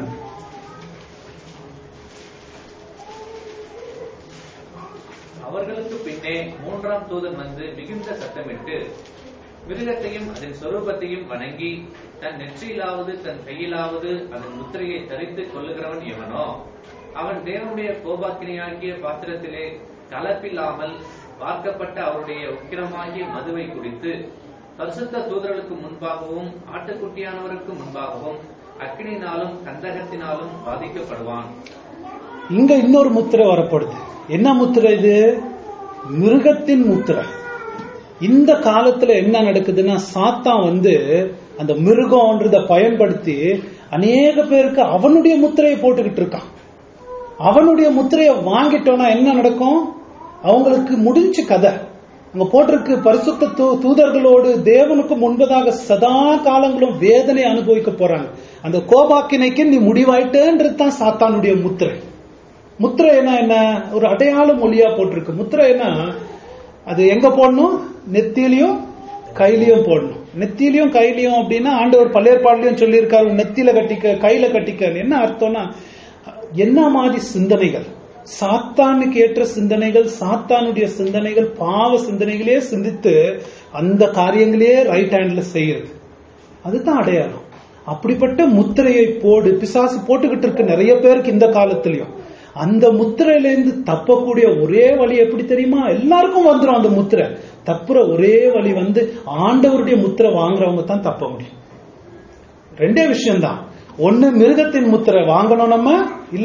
அவர்களுக்கு பின்னே மூன்றாம் தூதன் வந்து மிகுந்த சத்தமிட்டு மிருகத்தையும் அதன் சொரூபத்தையும் வணங்கி தன் நெற்றியிலாவது தன் கையிலாவது அதன் முத்திரையை தரித்து கொள்ளுகிறவன் எவனோ அவன் தேவனுடைய கோபாக்கினையாகிய பாத்திரத்திலே கலப்பில்லாமல் பார்க்கப்பட்ட அவருடைய உக்கிரமாகிய மதுவை குடித்து பரிசுத்த தூதர்களுக்கு முன்பாகவும் ஆட்டுக்குட்டியானவருக்கு முன்பாகவும் அக்கினினாலும் கந்தகத்தினாலும் பாதிக்கப்படுவான் இங்க இன்னொரு முத்திரை வரப்படுது என்ன முத்திரை இது மிருகத்தின் முத்திரை இந்த காலத்துல என்ன நடக்குதுன்னா சாத்தான் வந்து அந்த மிருகம்ன்றத பயன்படுத்தி அநேக பேருக்கு அவனுடைய முத்திரையை போட்டுக்கிட்டு இருக்கான் அவனுடைய முத்திரையை வாங்கிட்டோம்னா என்ன நடக்கும் அவங்களுக்கு முடிஞ்சு கதை அங்க போட்டிருக்கு பரிசுத்த தூ- தூதர்களோடு தேவனுக்கு முன்பதாக சதா காலங்களும் வேதனை அனுபவிக்க போறாங்க அந்த கோபாக்கினைக்கு நீ முடிவாயிட்டேன்றது தான் சாத்தானுடைய முத்திரை முத்திரைனா என்ன ஒரு அடையாள மொழியா போட்டிருக்கு முத்திரைனா அது எங்க போடணும் நெத்தியிலையும் கையிலையும் போடணும் நெத்தியிலையும் கையிலையும் அப்படின்னா ஆண்டவர் பல்லேற்பாடுலயும் சொல்லியிருக்காரு நெத்தியில கட்டிக்க கையில கட்டிக்க என்ன அர்த்தம்னா என்ன மாதிரி சிந்தனைகள் சாத்தானுக்கு ஏற்ற சிந்தனைகள் சாத்தானுடைய சிந்தனைகள் பாவ சிந்தனைகளே சிந்தித்து அந்த காரியங்களே ரைட் ஹேண்ட்ல செய்யறது அதுதான் அடையாளம் அப்படிப்பட்ட முத்திரையை போடு பிசாசு போட்டுக்கிட்டு இருக்கு நிறைய பேருக்கு இந்த காலத்திலயும் அந்த முத்திரையிலேருந்து தப்பக்கூடிய ஒரே வழி எப்படி தெரியுமா எல்லாருக்கும் வந்துடும் அந்த முத்திரை தப்புற ஒரே வழி வந்து ஆண்டவருடைய முத்திரை வாங்குறவங்க தான் தப்ப முடியும் ரெண்டே விஷயம்தான் ஒண்ணு மிருகத்தின் முத்திரை வாங்கணும் நம்ம இல்ல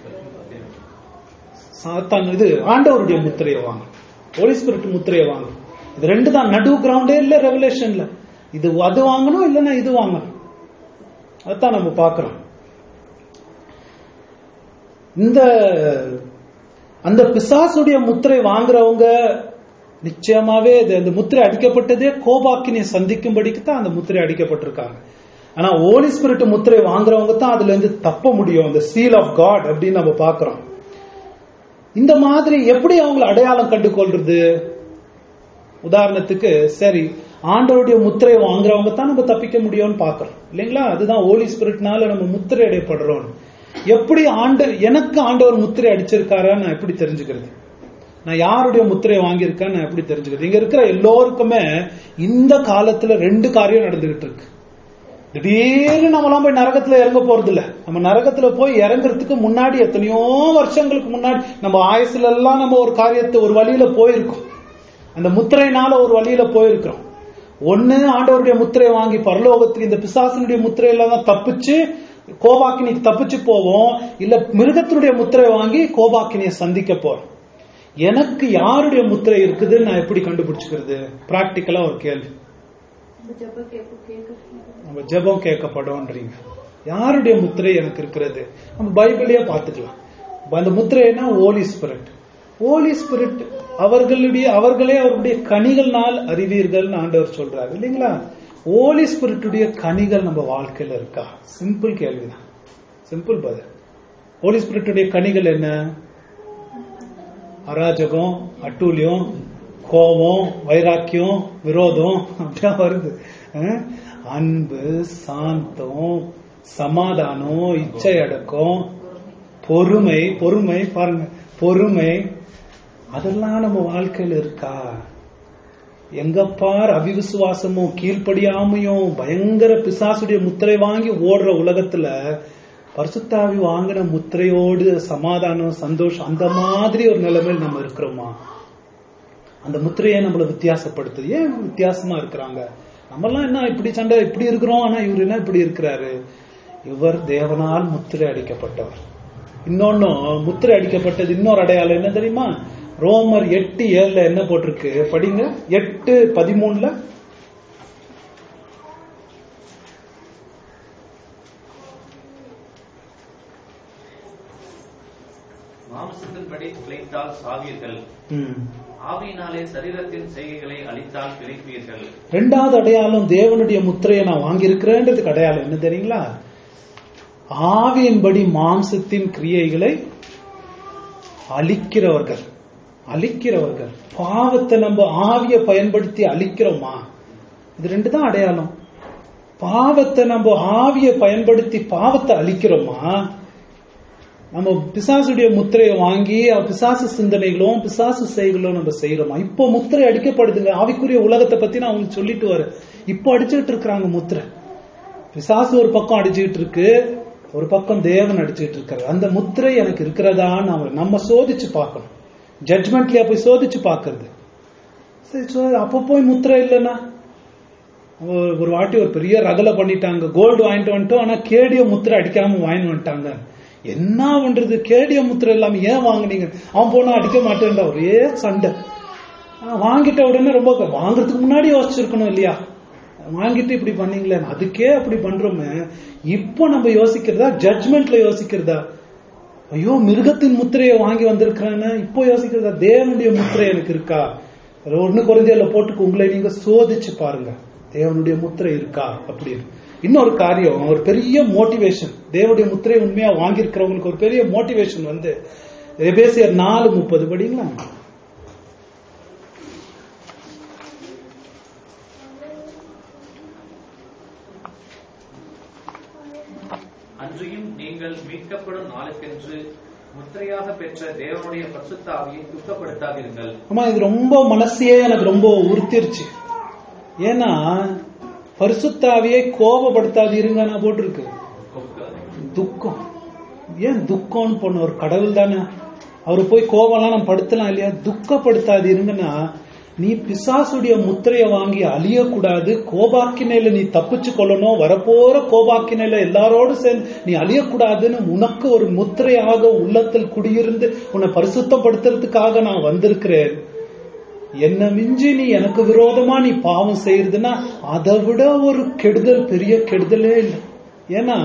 சாத்தான் இது ஆண்டவருடைய முத்திரையை வாங்கணும் ஹோலி ஸ்பிரிட் முத்திரையை வாங்கணும் இது ரெண்டு தான் நடு கிரவுண்டே இல்ல ரெவலேஷன்ல இது அது வாங்கணும் இல்லைன்னா இது வாங்கணும் அதான் நம்ம பார்க்கிறோம் இந்த அந்த பிசாசுடைய முத்திரை வாங்குறவங்க நிச்சயமாவே இது அந்த முத்திரை அடிக்கப்பட்டதே கோபாக்கினை சந்திக்கும்படிக்கு தான் அந்த முத்திரை அடிக்கப்பட்டிருக்காங்க ஆனா ஓலி ஸ்பிரிட் முத்திரை வாங்குறவங்க தான் அதுல இருந்து தப்ப முடியும் அந்த சீல் ஆஃப் காட் அப்படின்னு நம்ம பார்க்கிறோம் இந்த மாதிரி எப்படி அவங்களை அடையாளம் கண்டு கொள்றது உதாரணத்துக்கு சரி ஆண்டவருடைய முத்திரை வாங்குறவங்க தான் நம்ம தப்பிக்க முடியும்னு பார்க்கிறோம் இல்லைங்களா அதுதான் ஓலி ஸ்பிரிட்னால நம்ம முத்திரை அடையப்படுறோம் எப்படி ஆண்ட எனக்கு ஆண்டவர் முத்திரை அடிச்சிருக்காரா நான் எப்படி தெரிஞ்சுக்கிறது நான் யாருடைய முத்திரையை வாங்கியிருக்கேன் நான் எப்படி தெரிஞ்சுக்கிறது இங்க இருக்கிற எல்லோருக்குமே இந்த காலத்துல ரெண்டு காரியம் நடந்துகிட்டு இருக்கு திடீர்னு நம்மலாம் போய் நரகத்துல இறங்க போறது இல்ல நம்ம நரகத்துல போய் இறங்குறதுக்கு முன்னாடி எத்தனையோ வருஷங்களுக்கு முன்னாடி நம்ம ஆயுசுல எல்லாம் நம்ம ஒரு காரியத்தை ஒரு வழியில போயிருக்கோம் அந்த முத்திரைனால ஒரு வழியில போயிருக்கிறோம் ஒண்ணு ஆண்டவருடைய முத்திரையை வாங்கி பரலோகத்துக்கு இந்த பிசாசனுடைய முத்திரையில தான் தப்பிச்சு கோபாக்கினிக்கு தப்பிச்சு போவோம் இல்ல மிருகத்தினுடைய முத்திரையை வாங்கி கோபாக்கினியை சந்திக்க போறோம் எனக்கு யாருடைய முத்திரை இருக்குதுன்னு நான் எப்படி கண்டுபிடிச்சுக்கிறது பிராக்டிக்கலா ஒரு கேள்வி ஜப கேட்பு கேட்க நம்ம ஜெபம் கேட்கப்படும்ன்றீங்க யாருடைய முத்திரை எனக்கு இருக்கிறது நம்ம பைபிளையே பார்த்துக்கலாம் அந்த முத்திரைனா ஓலி ஸ்பிரிட் ஓலி ஸ்பிரிட் அவர்களுடைய அவர்களே அவருடைய கனிகள்னால் அறிவீர்கள் ஆண்டவர் சொல்றாரு இல்லைங்களா ஓலி ஸ்பிரிட்டுடைய கனிகள் நம்ம வாழ்க்கையில இருக்கா சிம்பிள் கேள்விதான் சிம்பிள் பதில் ஓலி ஸ்பிரிட்டுடைய கனிகள் என்ன அராஜகம் அட்டூழியம் கோபம் வைராக்கியம் விரோதம் அப்படியா வருது அஹ்? அன்பு சாந்தம் சமாதானம் இச்சை அடக்கம் பொறுமை பொறுமை பாருங்க பொறுமை அதெல்லாம் நம்ம வாழ்க்கையில இருக்கா எங்க பார் அவிவிசுவாசமும் கீழ்ப்படியாமையும் பயங்கர பிசாசுடைய முத்திரை வாங்கி ஓடுற உலகத்துல பரிசுத்தாவி வாங்கின முத்திரையோடு சமாதானம் சந்தோஷம் அந்த மாதிரி ஒரு நிலைமையில் நம்ம இருக்கிறோமா அந்த முத்திரையை நம்மள வித்தியாசப்படுத்துது ஏன் வித்தியாசமா இருக்கிறாங்க நம்மலாம் என்ன இப்படி சண்டை இப்படி இருக்கிறோம் ஆனா இவர் என்ன இப்படி இருக்கிறாரு இவர் தேவனால் முத்திரை அடிக்கப்பட்டவர் இன்னொன்னும் முத்திரை அடிக்கப்பட்டது இன்னொரு அடையாளம் என்ன தெரியுமா ரோமர் எட்டு ஏழுல என்ன போட்டிருக்கு படிங்க எட்டு பதிமூணுல மாம்சத்தின்படி பிழைத்தால் சாவீர்கள் ம். ஆவியினாலே சரீரத்தின் செய்கைகளை அழித்தால் பிழைப்பீர்கள் ரெண்டாவது அடையாளம் தேவனுடைய முத்திரையை நான் வாங்கியிருக்கிறேன்றதுக்கு அடையாளம் என்ன தெரியுங்களா ஆவியின்படி மாம்சத்தின் கிரியைகளை அழிக்கிறவர்கள் அழிக்கிறவர்கள் பாவத்தை நம்ம ஆவியை பயன்படுத்தி அழிக்கிறோமா இது ரெண்டு தான் அடையாளம் பாவத்தை நம்ம ஆவியை பயன்படுத்தி பாவத்தை அழிக்கிறோமா நம்ம பிசாசுடைய முத்திரையை வாங்கி அவ பிசாசு சிந்தனைகளும் பிசாசு செய்களும் நம்ம செய்யறோமா இப்போ முத்திரை அடிக்கப்படுதுங்க ஆவிக்குரிய உலகத்தை பத்தி நான் உங்களுக்கு சொல்லிட்டு வரேன் இப்போ அடிச்சுட்டு இருக்கிறாங்க முத்திரை பிசாசு ஒரு பக்கம் அடிச்சுக்கிட்டு இருக்கு ஒரு பக்கம் தேவன் அடிச்சுட்டு இருக்காரு அந்த முத்திரை எனக்கு இருக்கிறதான்னு அவன் நம்ம சோதிச்சு பார்க்கணும் ஜட்மெண்ட்லயா போய் சோதிச்சு பார்க்கறது சரி சோ- அப்ப போய் முத்திரை இல்லைன்னா ஒரு ஒரு வாட்டி ஒரு பெரிய ரகலை பண்ணிட்டாங்க கோல்டு வாங்கிட்டு வந்துட்டோம் ஆனா கேடிய முத்திரை அடிக்காம வாங்கிட்டு வந்துட்டாங்க என்ன பண்றது கேடிய முத்திரை இல்லாம ஏன் வாங்குனீங்க அவன் போனா அடிக்க மாட்டேன்டா ஒரே சண்டை ஆ, வாங்கிட்ட உடனே ரொம்ப வாங்குறதுக்கு முன்னாடி யோசிச்சிருக்கணும் இல்லையா வாங்கிட்டு இப்படி பண்ணீங்களே அதுக்கே அப்படி பண்றோமே இப்போ நம்ம யோசிக்கிறதா ஜட்மெண்ட்ல யோசிக்கிறதா ஐயோ மிருகத்தின் முத்திரையை வாங்கி வந்திருக்கிறான்னு இப்போ யோசிக்கிறதா தேவனுடைய முத்திரை எனக்கு இருக்கா அதுல ஒண்ணு குறைஞ்சல போட்டுக்கு உங்களை நீங்க சோதிச்சு பாருங்க தேவனுடைய முத்திரை இருக்கா அப்படின்னு இன்னொரு காரியம் ஒரு பெரிய மோட்டிவேஷன் தேவனுடைய முத்திரை உண்மையா வாங்கியிருக்கிறவங்களுக்கு ஒரு பெரிய மோட்டிவேஷன் வந்து எபேசியர் நாலு முப்பது படிங்களா அன்றியும் நீங்கள் மீட்கப்படும் நாளுக்கென்று முத்திரையாக பெற்ற தேவனுடைய பரிசுத்தாவியை துக்கப்படுத்தாதீர்கள் ஆமா இது ரொம்ப மனசையே எனக்கு ரொம்ப உறுத்திருச்சு ஏன்னா பரிசுத்தாவியை கோபப்படுத்தாதீருங்க நான் போட்டிருக்கு துக்கம் ஏன் துக்கம்னு போன ஒரு கடவுள் தானே அவரு போய் கோபம்லாம் நம்ம படுத்தலாம் இல்லையா துக்கப்படுத்தாதீருங்கன்னா நீ பிசாசுடைய முத்திரையை வாங்கி அழியக்கூடாது கோபாக்கினையில நீ தப்பிச்சு கொள்ளணும் வரப்போற கோபாக்கினையில எல்லாரோடு சேர்ந்து நீ அழியக்கூடாதுன்னு உனக்கு ஒரு முத்திரையாக உள்ளத்தில் குடியிருந்து உன்னை பரிசுத்தப்படுத்துறதுக்காக நான் வந்திருக்கிறேன் என்ன மிஞ்சி நீ எனக்கு விரோதமா நீ பாவம் செய்யறதுன்னா அதை விட ஒரு கெடுதல் பெரிய கெடுதலே இல்லை ஏன்னா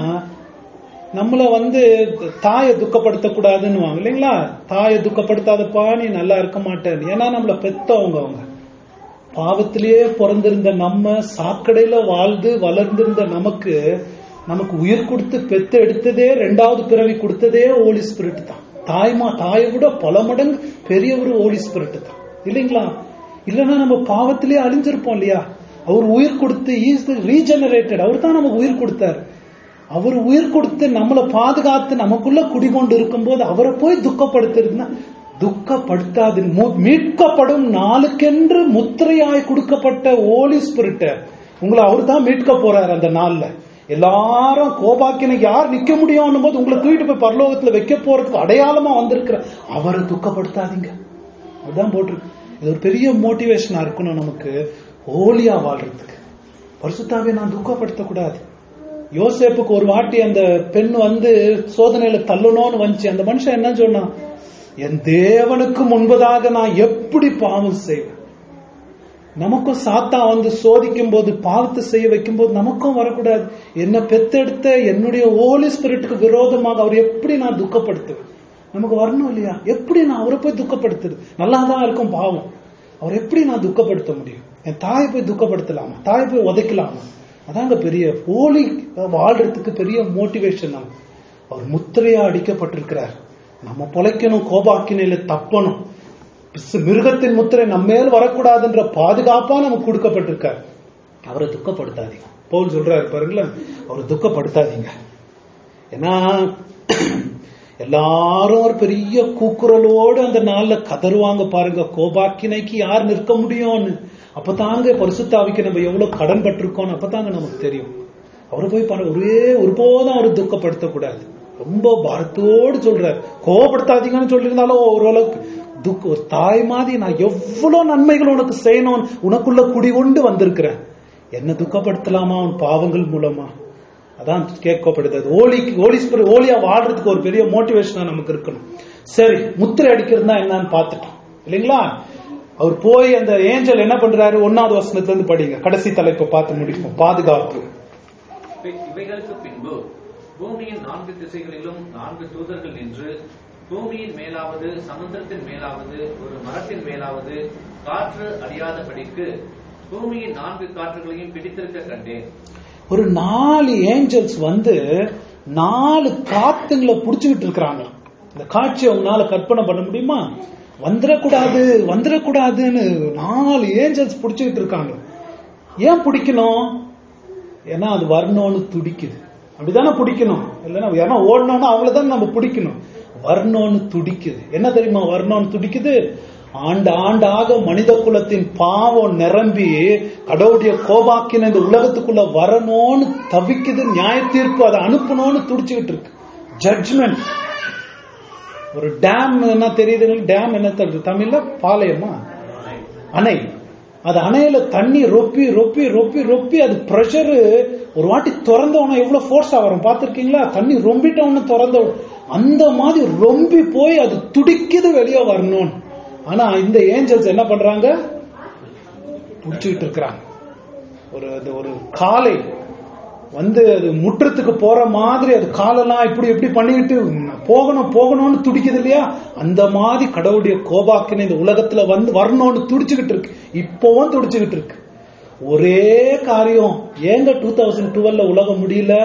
நம்மள வந்து தாயை துக்கப்படுத்தக்கூடாதுன்னு வாங்க இல்லைங்களா தாயை துக்கப்படுத்தாதப்பா நீ நல்லா இருக்க மாட்டேன் ஏன்னா நம்மள பெத்தவங்க அவங்க பாவத்திலேயே பிறந்திருந்த நம்ம சாக்கடையில வாழ்ந்து வளர்ந்திருந்த நமக்கு நமக்கு உயிர் கொடுத்து பெத்து எடுத்ததே ரெண்டாவது பிறவி கொடுத்ததே ஓலி ஸ்பிரிட் தான் தாய்மா தாயை விட பல மடங்கு பெரிய ஒரு ஓலி ஸ்பிரிட் தான் இல்லைங்களா இல்லைன்னா நம்ம பாவத்திலேயே அழிஞ்சிருப்போம் இல்லையா அவர் உயிர் கொடுத்து இஸ் ரீஜெனரேட்டட் அவர் தான் நமக்கு உயிர் கொடுத்தார் அவர் உயிர் கொடுத்து நம்மளை பாதுகாத்து நமக்குள்ள குடிகொண்டு இருக்கும்போது அவரை போய் துக்கப்படுத்துறதுன்னா துக்கப்படுத்தாது மு- மீட்கப்படும் நாளுக்கென்று முத்திரையாய் கொடுக்கப்பட்ட ஓலி ஸ்பிரிட்ட உங்களை அவர் தான் மீட்க போறார் அந்த நாள்ல எல்லாரும் கோபாக்கின யார் நிக்க முடியும் போது உங்களை தூக்கிட்டு போய் பரலோகத்துல வைக்க போறதுக்கு அடையாளமா வந்திருக்கிற அவரை துக்கப்படுத்தாதீங்க அதுதான் போட்டிருக்கு இது ஒரு பெரிய மோட்டிவேஷனா இருக்கணும் நமக்கு ஹோலியா வாழ்றதுக்கு பரிசுத்தாவே நான் துக்கப்படுத்தக்கூடாது யோசேப்புக்கு ஒரு வாட்டி அந்த பெண் வந்து சோதனையில தள்ளணும்னு வந்துச்சு அந்த மனுஷன் என்ன சொன்னான் என் தேவனுக்கு முன்பதாக நான் எப்படி பாவம் செய்வேன் நமக்கும் சாத்தா வந்து சோதிக்கும் போது பாவத்தை செய்ய வைக்கும் போது நமக்கும் வரக்கூடாது என்ன பெத்தெடுத்த என்னுடைய ஹோலி ஸ்பிரிட்டுக்கு விரோதமாக அவர் எப்படி நான் துக்கப்படுத்துவேன் நமக்கு வரணும் இல்லையா எப்படி நான் அவரை போய் துக்கப்படுத்துறது நல்லா தான் இருக்கும் பாவம் அவர் எப்படி நான் துக்கப்படுத்த முடியும் என் தாயை போய் துக்கப்படுத்தலாமா தாயை போய் உதைக்கலாமா அதாங்க பெரிய ஹோலி வாழ்றதுக்கு பெரிய மோட்டிவேஷன் நம்ம அவர் முத்திரையா அடிக்கப்பட்டிருக்கிறார் நம்ம பொழைக்கணும் கோபாக்கினையில தப்பணும் பிசு- மிருகத்தின் முத்திரை நம்ம மேல் வரக்கூடாதுன்ற பாதுகாப்பா நமக்கு கொடுக்கப்பட்டிருக்கார் அவரை துக்கப்படுத்தாதீங்க பவுல் சொல்றாரு பாருங்களேன் அவரை துக்கப்படுத்தாதீங்க ஏன்னா எல்லாரும் ஒரு பெரிய கூக்குரலோடு அந்த நாள்ல கதறுவாங்க பாருங்க கோபாக்கினைக்கு யார் நிற்க முடியும்னு அப்பதாங்க பரிசுத்தாவிக்கு நம்ம எவ்வளவு கடன் பட்டிருக்கோம்னு அப்பதாங்க நமக்கு தெரியும் அவரை போய் பாரு ஒரே ஒருபோதும் அவரை துக்கப்படுத்தக்கூடாது ரொம்ப பாரத்தோடு சொல்றாரு கோபப்படுத்தாதீங்கன்னு சொல்லியிருந்தாலும் ஓரளவுக்கு துக்க ஒரு தாய் மாதிரி நான் எவ்வளவு நன்மைகள் உனக்கு செய்யணும் உனக்குள்ள குடிகொண்டு வந்திருக்கிறேன் என்ன துக்கப்படுத்தலாமா உன் பாவங்கள் மூலமா அதான் கேட்கப்படுது அது ஓலிக்கு ஓலி ஸ்பிரி- ஓலியா வாழ்றதுக்கு ஒரு பெரிய மோட்டிவேஷனா நமக்கு இருக்கணும் சரி முத்திரை அடிக்கிறதுனா என்னன்னு பார்த்துட்டோம் இல்லைங்களா அவர் போய் அந்த ஏஞ்சல் என்ன பண்றாரு ஒன்னாவது வசனத்துல இருந்து படிங்க கடைசி தலைப்பை பார்த்து முடிப்போம் பாதுகாப்பு இவை- இவைகளுக்கு பின்பு பூமியின் நான்கு திசைகளிலும் நான்கு தூதர்கள் நின்று பூமியின் மேலாவது சமுத்திரத்தின் மேலாவது ஒரு மரத்தின் மேலாவது காற்று அடியாதபடிக்கு பூமியின் நான்கு காற்றுகளையும் பிடித்திருக்க கண்டேன் ஒரு நாலு ஏஞ்சல்ஸ் வந்து நாலு காத்துங்களை புடிச்சுக்கிட்டு இருக்கிறாங்க இந்த காட்சியை உங்களால கற்பனை பண்ண முடியுமா வந்துடக்கூடாது வந்துடக்கூடாதுன்னு நாலு ஏஞ்சல்ஸ் புடிச்சுக்கிட்டு இருக்காங்க ஏன் பிடிக்கணும் ஏன்னா அது வரணும்னு துடிக்குது அப்படிதானே பிடிக்கணும் இல்லைன்னா ஏன்னா ஓடணும்னா அவ்வளவுதான் நம்ம பிடிக்கணும் வரணும்னு துடிக்குது என்ன தெரியுமா வரணும்னு துடிக்குது ஆண்டு ஆண்டாக மனித குலத்தின் பாவம் நிரம்பி கடவுளுடைய கோபாக்கின இந்த உலகத்துக்குள்ள வரணும்னு தவிக்குது நியாய தீர்ப்பு அதை அனுப்பணும்னு துடிச்சுக்கிட்டு இருக்கு ஜட்ஜ்மெண்ட் ஒரு டேம் என்ன தெரியுது டேம் என்ன தெரியுது தமிழ்ல பாளையமா அணை அது அணையில தண்ணி ரொப்பி ரொப்பி ரொப்பி ரொப்பி அது ப்ரெஷர் ஒரு வாட்டி திறந்தவன எவ்வளவு ஃபோர்ஸா வரும் பார்த்திருக்கீங்களா தண்ணி ரொம்பிட்டவன திறந்த அந்த மாதிரி ரொம்பி போய் அது துடிக்குது வெளியே வரணும் ஆனா இந்த ஏஞ்சல்ஸ் என்ன பண்றாங்க துடிச்சுக்கிட்டு இருக்கிறாங்க ஒரு அது ஒரு காலை வந்து அது முற்றத்துக்கு போற மாதிரி அது காலெல்லாம் இப்படி இப்படி பண்ணிக்கிட்டு போகணும் போகணும்னு துடிக்குது இல்லையா அந்த மாதிரி கடவுளுடைய கோபாக்கின இந்த உலகத்துல வந்து வரணும்னு துடிச்சுக்கிட்டு இருக்கு இப்பவும் துடிச்சுக்கிட்டு இருக்கு ஒரே காரியம் ஏங்க டூ தௌசண்ட் டுவெல்ல உலகம் முடியல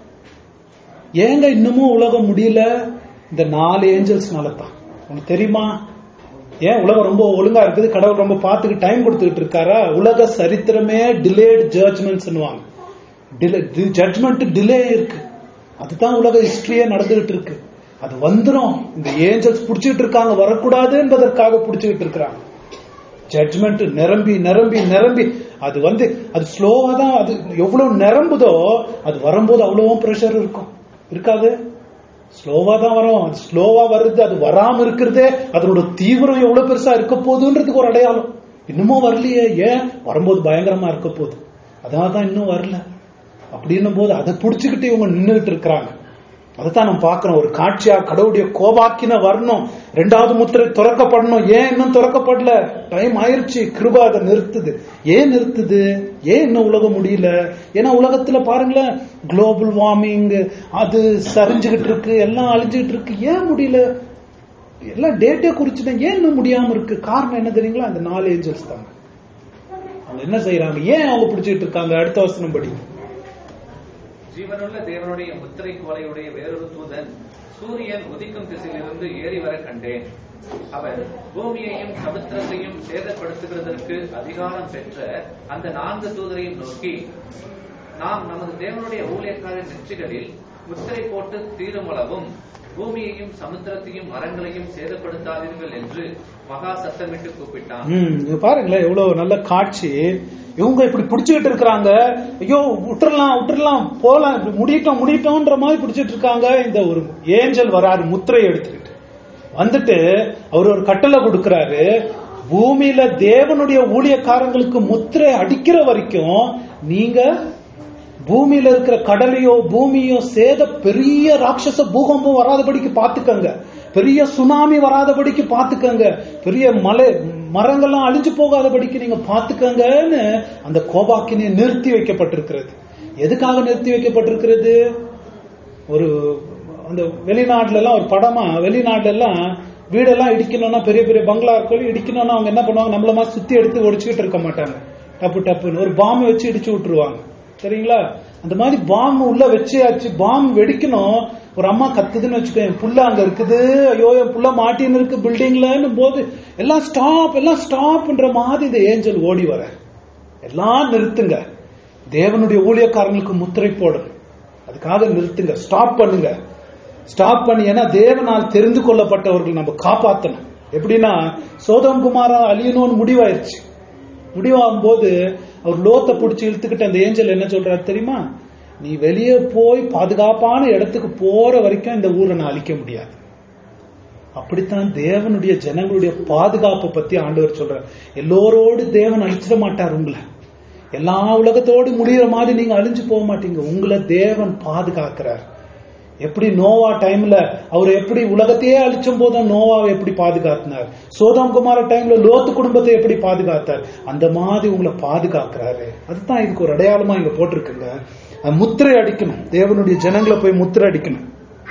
ஏங்க இன்னமும் உலகம் முடியல இந்த நாலு ஏஞ்சல்ஸ்னால தான் உனக்கு தெரியுமா ஏன் உலகம் ரொம்ப ஒழுங்கா இருக்குது கடவுள் ரொம்ப பார்த்துக்கு டைம் கொடுத்துக்கிட்டு இருக்காரா உலக சரித்திரமே டிலேட் ஜட்ஜ்மெண்ட்ஸ் ஜட்ஜ்மெண்ட் டிலே இருக்கு அதுதான் உலக ஹிஸ்டரியே நடந்துகிட்டு இருக்கு அது வந்துரும் இந்த ஏஞ்சல்ஸ் புடிச்சுக்கிட்டு இருக்காங்க வரக்கூடாது என்பதற்காக புடிச்சுக்கிட்டு இருக்கிறாங்க ஜட்ஜ்மெண்ட் நிரம்பி நிரம்பி நிரம்பி அது வந்து அது ஸ்லோவா தான் அது எவ்வளவு நிரம்புதோ அது வரும்போது அவ்வளவு ப்ரெஷர் இருக்கும் இருக்காது ஸ்லோவா தான் வரும் அது ஸ்லோவா வருது அது வராம இருக்கிறதே அதனோட தீவிரம் எவ்வளவு பெருசா இருக்க போகுதுன்றதுக்கு ஒரு அடையாளம் இன்னமும் வரலையே ஏன் வரும்போது பயங்கரமா இருக்க போகுது அதனால தான் இன்னும் வரல அப்படின்னும் போது அதை புடிச்சுக்கிட்டு இவங்க நின்றுகிட்டு இருக்கிறாங்க அதைத்தான் நம்ம பார்க்கிறோம் ஒரு காட்சியா கடவுளுடைய கோபாக்கின வரணும் ரெண்டாவது முத்திரை திறக்கப்படணும் ஏன் இன்னும் திறக்கப்படல டைம் ஆயிருச்சு கிருபா அதை நிறுத்துது ஏன் நிறுத்துது ஏன் இன்னும் உலகம் முடியல ஏன்னா உலகத்துல பாருங்களேன் குளோபல் வார்மிங் அது சரிஞ்சுகிட்டு இருக்கு எல்லாம் அழிஞ்சுகிட்டு இருக்கு ஏன் முடியல எல்லாம் டேட்டே குறிச்சுட்டேன் ஏன் இன்னும் முடியாம இருக்கு காரணம் என்ன தெரியுங்களா அந்த நாலு ஏஞ்சல்ஸ் தாங்க அவங்க என்ன செய்யறாங்க ஏன் அவங்க பிடிச்சிட்டு இருக்காங்க அடுத்த வசனம் படி ஜீவனுள்ள தேவனுடைய முத்திரை குவலையுடைய வேறொரு தூதன் சூரியன் உதிக்கும் திசையிலிருந்து ஏறி வர கண்டேன் அவர் பூமியையும் சமுத்திரத்தையும் சேதப்படுத்துகிறதற்கு அதிகாரம் பெற்ற அந்த நான்கு தூதரையும் நோக்கி நாம் நமது தேவனுடைய ஊழியக்காரர் நெற்றிகளில் முத்திரை போட்டு தீருமளவும் பூமியையும் சமுத்திரத்தையும் மரங்களையும் சேதப்படுத்தாதீர்கள் என்று மகா சத்தமிட்டு கூப்பிட்டான் ம் இங்க பாருங்களேன் எவ்வளவு நல்ல காட்சி இவங்க இப்படி பிடிச்சுக்கிட்டு இருக்கிறாங்க ஐயோ விட்டுறலாம் விட்டுறலாம் போலாம் இப்படி முடியட்டும் முடியட்டோன்ற மாதிரி பிடிச்சிட்டு இருக்காங்க இந்த ஒரு ஏஞ்சல் வராரு முத்திரை எடுத்துக்கிட்டு வந்துட்டு அவர் ஒரு கட்டளை கொடுக்கிறாரு பூமியில தேவனுடைய ஊழியக்காரங்களுக்கு முத்திரை அடிக்கிற வரைக்கும் நீங்க பூமியில இருக்கிற கடலையோ பூமியோ சேத பெரிய ராட்சச பூகம்பம் வராதபடிக்கு பாத்துக்கங்க பெரிய சுனாமி வராதபடிக்கு பாத்துக்கங்க பெரிய மலை மரங்கள்லாம் அழிஞ்சு போகாதபடிக்கு நீங்க பாத்துக்கங்கன்னு அந்த கோபாக்கினை நிறுத்தி வைக்கப்பட்டிருக்கிறது எதுக்காக நிறுத்தி வைக்கப்பட்டிருக்கிறது ஒரு அந்த வெளிநாட்டுல எல்லாம் ஒரு படமா வெளிநாட்டுல எல்லாம் வீடெல்லாம் இடிக்கணும்னா பெரிய பெரிய பங்களா இருக்கோம் இடிக்கணும்னா அவங்க என்ன பண்ணுவாங்க நம்மள மாதிரி சுத்தி எடுத்து ஒடிச்சுக்கிட்டு இருக்க மாட்டாங்க டப்பு டப்புன்னு ஒரு பாம்பை வச்சு இடிச்சு விட்டுருவாங்க சரிங்களா அந்த மாதிரி பாம்பு உள்ள வச்சியாச்சு பாம்பு வெடிக்கணும் ஒரு அம்மா கத்துதுன்னு வச்சுக்கோ என் புள்ள அங்க இருக்குது ஐயோ என் புள்ள மாட்டின்னு இருக்கு பில்டிங்லன்னு போது எல்லாம் ஸ்டாப் எல்லாம் ஸ்டாப்ன்ற மாதிரி இந்த ஏஞ்சல் ஓடி வர எல்லாம் நிறுத்துங்க தேவனுடைய ஊழியக்காரங்களுக்கு முத்திரை போடணும் அதுக்காக நிறுத்துங்க ஸ்டாப் பண்ணுங்க ஸ்டாப் பண்ணி ஏன்னா தேவனால் தெரிந்து கொள்ளப்பட்டவர்கள் நம்ம காப்பாத்தணும் எப்படின்னா சோதம் குமாரா அழியணும்னு முடிவாயிருச்சு முடிவாகும் போது அவர் லோத்தை பிடிச்சி இழுத்துக்கிட்டு அந்த ஏஞ்சல் என்ன சொல்றாரு தெரியுமா நீ வெளியே போய் பாதுகாப்பான இடத்துக்கு போற வரைக்கும் இந்த ஊரை நான் அழிக்க முடியாது அப்படித்தான் தேவனுடைய ஜனங்களுடைய பாதுகாப்பை பத்தி ஆண்டவர் சொல்றார் எல்லோரோடு தேவன் அழிச்சிட மாட்டார் உங்களை எல்லா உலகத்தோடு முடிகிற மாதிரி நீங்க அழிஞ்சு போக மாட்டீங்க உங்களை தேவன் பாதுகாக்கிறார் எப்படி நோவா டைம்ல அவர் எப்படி உலகத்தையே அழிச்சும் போதும் நோவாவை எப்படி பாதுகாத்தினார் சோதாம் குமார டைம்ல லோத்து குடும்பத்தை எப்படி பாதுகாத்தார் அந்த மாதிரி உங்களை பாதுகாக்கிறாரு அதுதான் இதுக்கு ஒரு அடையாளமா இங்க போட்டிருக்குங்க அது முத்திரை அடிக்கணும் தேவனுடைய ஜனங்களை போய் முத்திரை அடிக்கணும்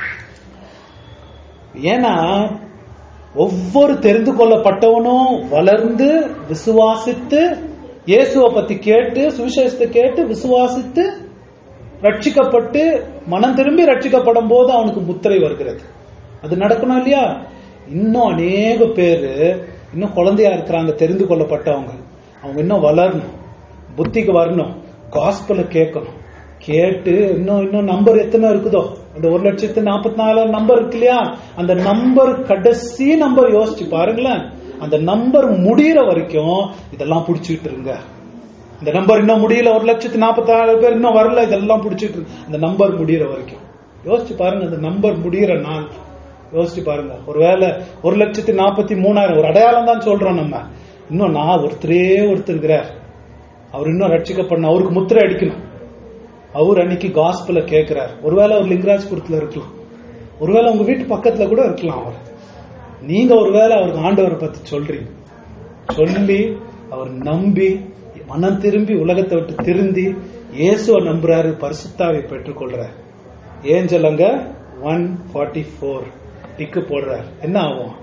ஏன்னா ஒவ்வொரு தெரிந்து கொள்ளப்பட்டவனும் வளர்ந்து விசுவாசித்து இயேசுவை பத்தி கேட்டு சுவிசேஷத்தை கேட்டு விசுவாசித்து ரட்சிக்கப்பட்டு மனம் திரும்பி ரட்சிக்கப்படும் போது அவனுக்கு முத்திரை வருகிறது அது நடக்கணும் இல்லையா இன்னும் அநேக பேரு இன்னும் குழந்தையா இருக்கிறாங்க தெரிந்து கொள்ளப்பட்டவங்க அவங்க இன்னும் வளரணும் புத்திக்கு வரணும் காஸ்பல கேட்கணும் கேட்டு இன்னும் இன்னும் நம்பர் எத்தனை இருக்குதோ அந்த ஒரு லட்சத்து நாற்பத்தி நாலு நம்பர் இருக்கு இல்லையா அந்த நம்பர் கடைசி நம்பர் யோசிச்சு பாருங்களேன் அந்த நம்பர் முடியிற வரைக்கும் இதெல்லாம் புடிச்சுட்டு இருங்க இந்த நம்பர் இன்னும் முடியல ஒரு லட்சத்து நாற்பத்தி ஆறு பேர் இன்னும் வரல இதெல்லாம் பிடிச்சிட்டு இருக்கு அந்த நம்பர் முடியிற வரைக்கும் யோசிச்சு பாருங்க அந்த நம்பர் முடியிற நாள் யோசிச்சு பாருங்க ஒருவேளை ஒரு லட்சத்து நாற்பத்தி மூணாயிரம் ஒரு அடையாளம் தான் சொல்றோம் நம்ம இன்னும் நான் ஒருத்தரே ஒருத்தர் இருக்கிறார் அவர் இன்னும் ரட்சிக்கப்படணும் அவருக்கு முத்திரை அடிக்கணும் அவர் அன்னைக்கு காஸ்பல கேட்கிறார் ஒருவேளை அவர் லிங்கராஜ்புரத்துல இருக்கலாம் ஒருவேளை உங்க வீட்டு பக்கத்துல கூட இருக்கலாம் அவர் நீங்க ஒருவேளை அவருக்கு ஆண்டவரை பத்தி சொல்றீங்க சொல்லி அவர் நம்பி மனம் திரும்பி உலகத்தை விட்டு திருந்தி இயேசுவை நம்புறாரு பரிசுத்தாவை பெற்றுக்கொள்றார் ஏஞ்சல் அங்க ஒன் ஃபார்ட்டி ஃபோர் டிக்கு போடுறார் என்ன ஆகும்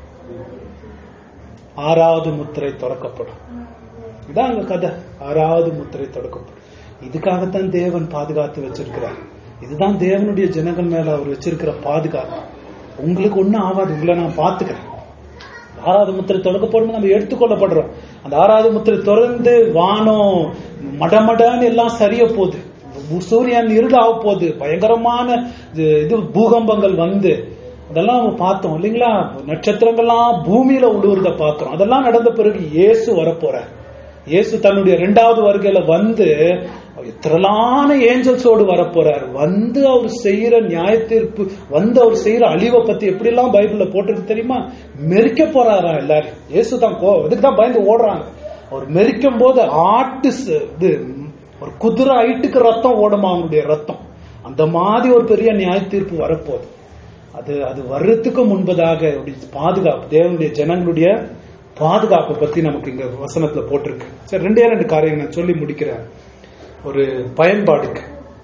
ஆறாவது முத்திரை திறக்கப்படும் இதான் அங்க கதை ஆறாவது முத்திரை திறக்கப்படும் இதுக்காகத்தான் தேவன் பாதுகாத்து வச்சிருக்கிறார் இதுதான் தேவனுடைய ஜனங்கள் மேல அவர் வச்சிருக்கிற பாதுகாப்பு உங்களுக்கு ஒண்ணும் ஆகாது உங்களை நான் பாத்துக்கிறேன் ஆறாவது முத்திரை திறக்கப்படும் நம்ம எடுத்துக்கொள்ளப்படுறோம் அந்த ஆறாவது முத்திரை திறந்து வானம் மடமடன்னு எல்லாம் சரிய போகுது சூரியன் இருளாக போகுது பயங்கரமான இது இது பூகம்பங்கள் வந்து அதெல்லாம் நம்ம பார்த்தோம் இல்லைங்களா நட்சத்திரங்கள்லாம் பூமியில உழுவுறத பார்க்கிறோம் அதெல்லாம் நடந்த பிறகு இயேசு வரப்போறார் இயேசு தன்னுடைய இரண்டாவது வருகையில வந்து திரளான ஏஞ்சல்ஸோடு வரப்போறார் வந்து அவர் செய்யற நியாய தீர்ப்பு வந்து அவர் செய்யற அழிவை பத்தி எப்படி எல்லாம் பைபிள்ல போட்டிருக்கு தெரியுமா மெரிக்க போறாரா எல்லாரும் இயேசு தான் கோ இதுக்கு தான் பயந்து ஓடுறாங்க அவர் மெரிக்கும் போது ஆட்டு ச- இது ஒரு குதிரை ஐட்டுக்கு ரத்தம் ஓடுமா அவங்களுடைய ரத்தம் அந்த மாதிரி ஒரு பெரிய நியாய தீர்ப்பு வரப்போகுது அது அது வர்றதுக்கு முன்பதாக அப்படி பாதுகாப்பு தேவனுடைய ஜனங்களுடைய பாதுகாப்பை பத்தி நமக்கு இங்க வசனத்துல போட்டிருக்கு சரி ரெண்டே ரெண்டு காரியம் நான் சொல்லி முடிக்கிறேன் ஒரு பயன்பாடுக்கு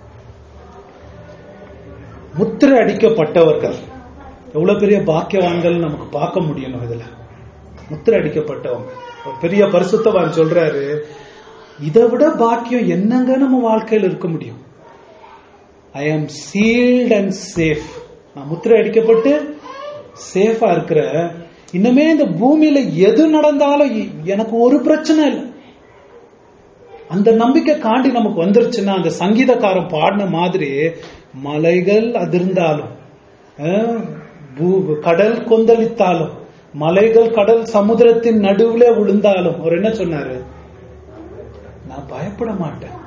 முத்திரை அடிக்கப்பட்டவர்கள் எவ்வளவு பெரிய பாக்கியவான்கள் நமக்கு பார்க்க முடியணும் இதுல முத்திரை அடிக்கப்பட்டவங்க ஒரு பெரிய பரிசுத்தவான் சொல்றாரு இதை விட பாக்கியம் என்னங்க நம்ம வாழ்க்கையில் இருக்க முடியும் ஐ ஆம் சீல்ட் அண்ட் சேஃப் நான் முத்திரை அடிக்கப்பட்டு சேஃபா இருக்கிற இன்னுமே இந்த பூமியில எது நடந்தாலும் எ- எனக்கு ஒரு பிரச்சனை இல்லை அந்த நம்பிக்கை காண்டி நமக்கு வந்துருச்சுன்னா அந்த சங்கீதக்காரன் பாடின மாதிரி மலைகள் அதிர்ந்தாலும் அஹ், பூ- கடல் கொந்தளித்தாலும் மலைகள் கடல் சமுத்திரத்தின் நடுவுல விழுந்தாலும் அவர் என்ன சொன்னாரு நான் பயப்பட மாட்டேன்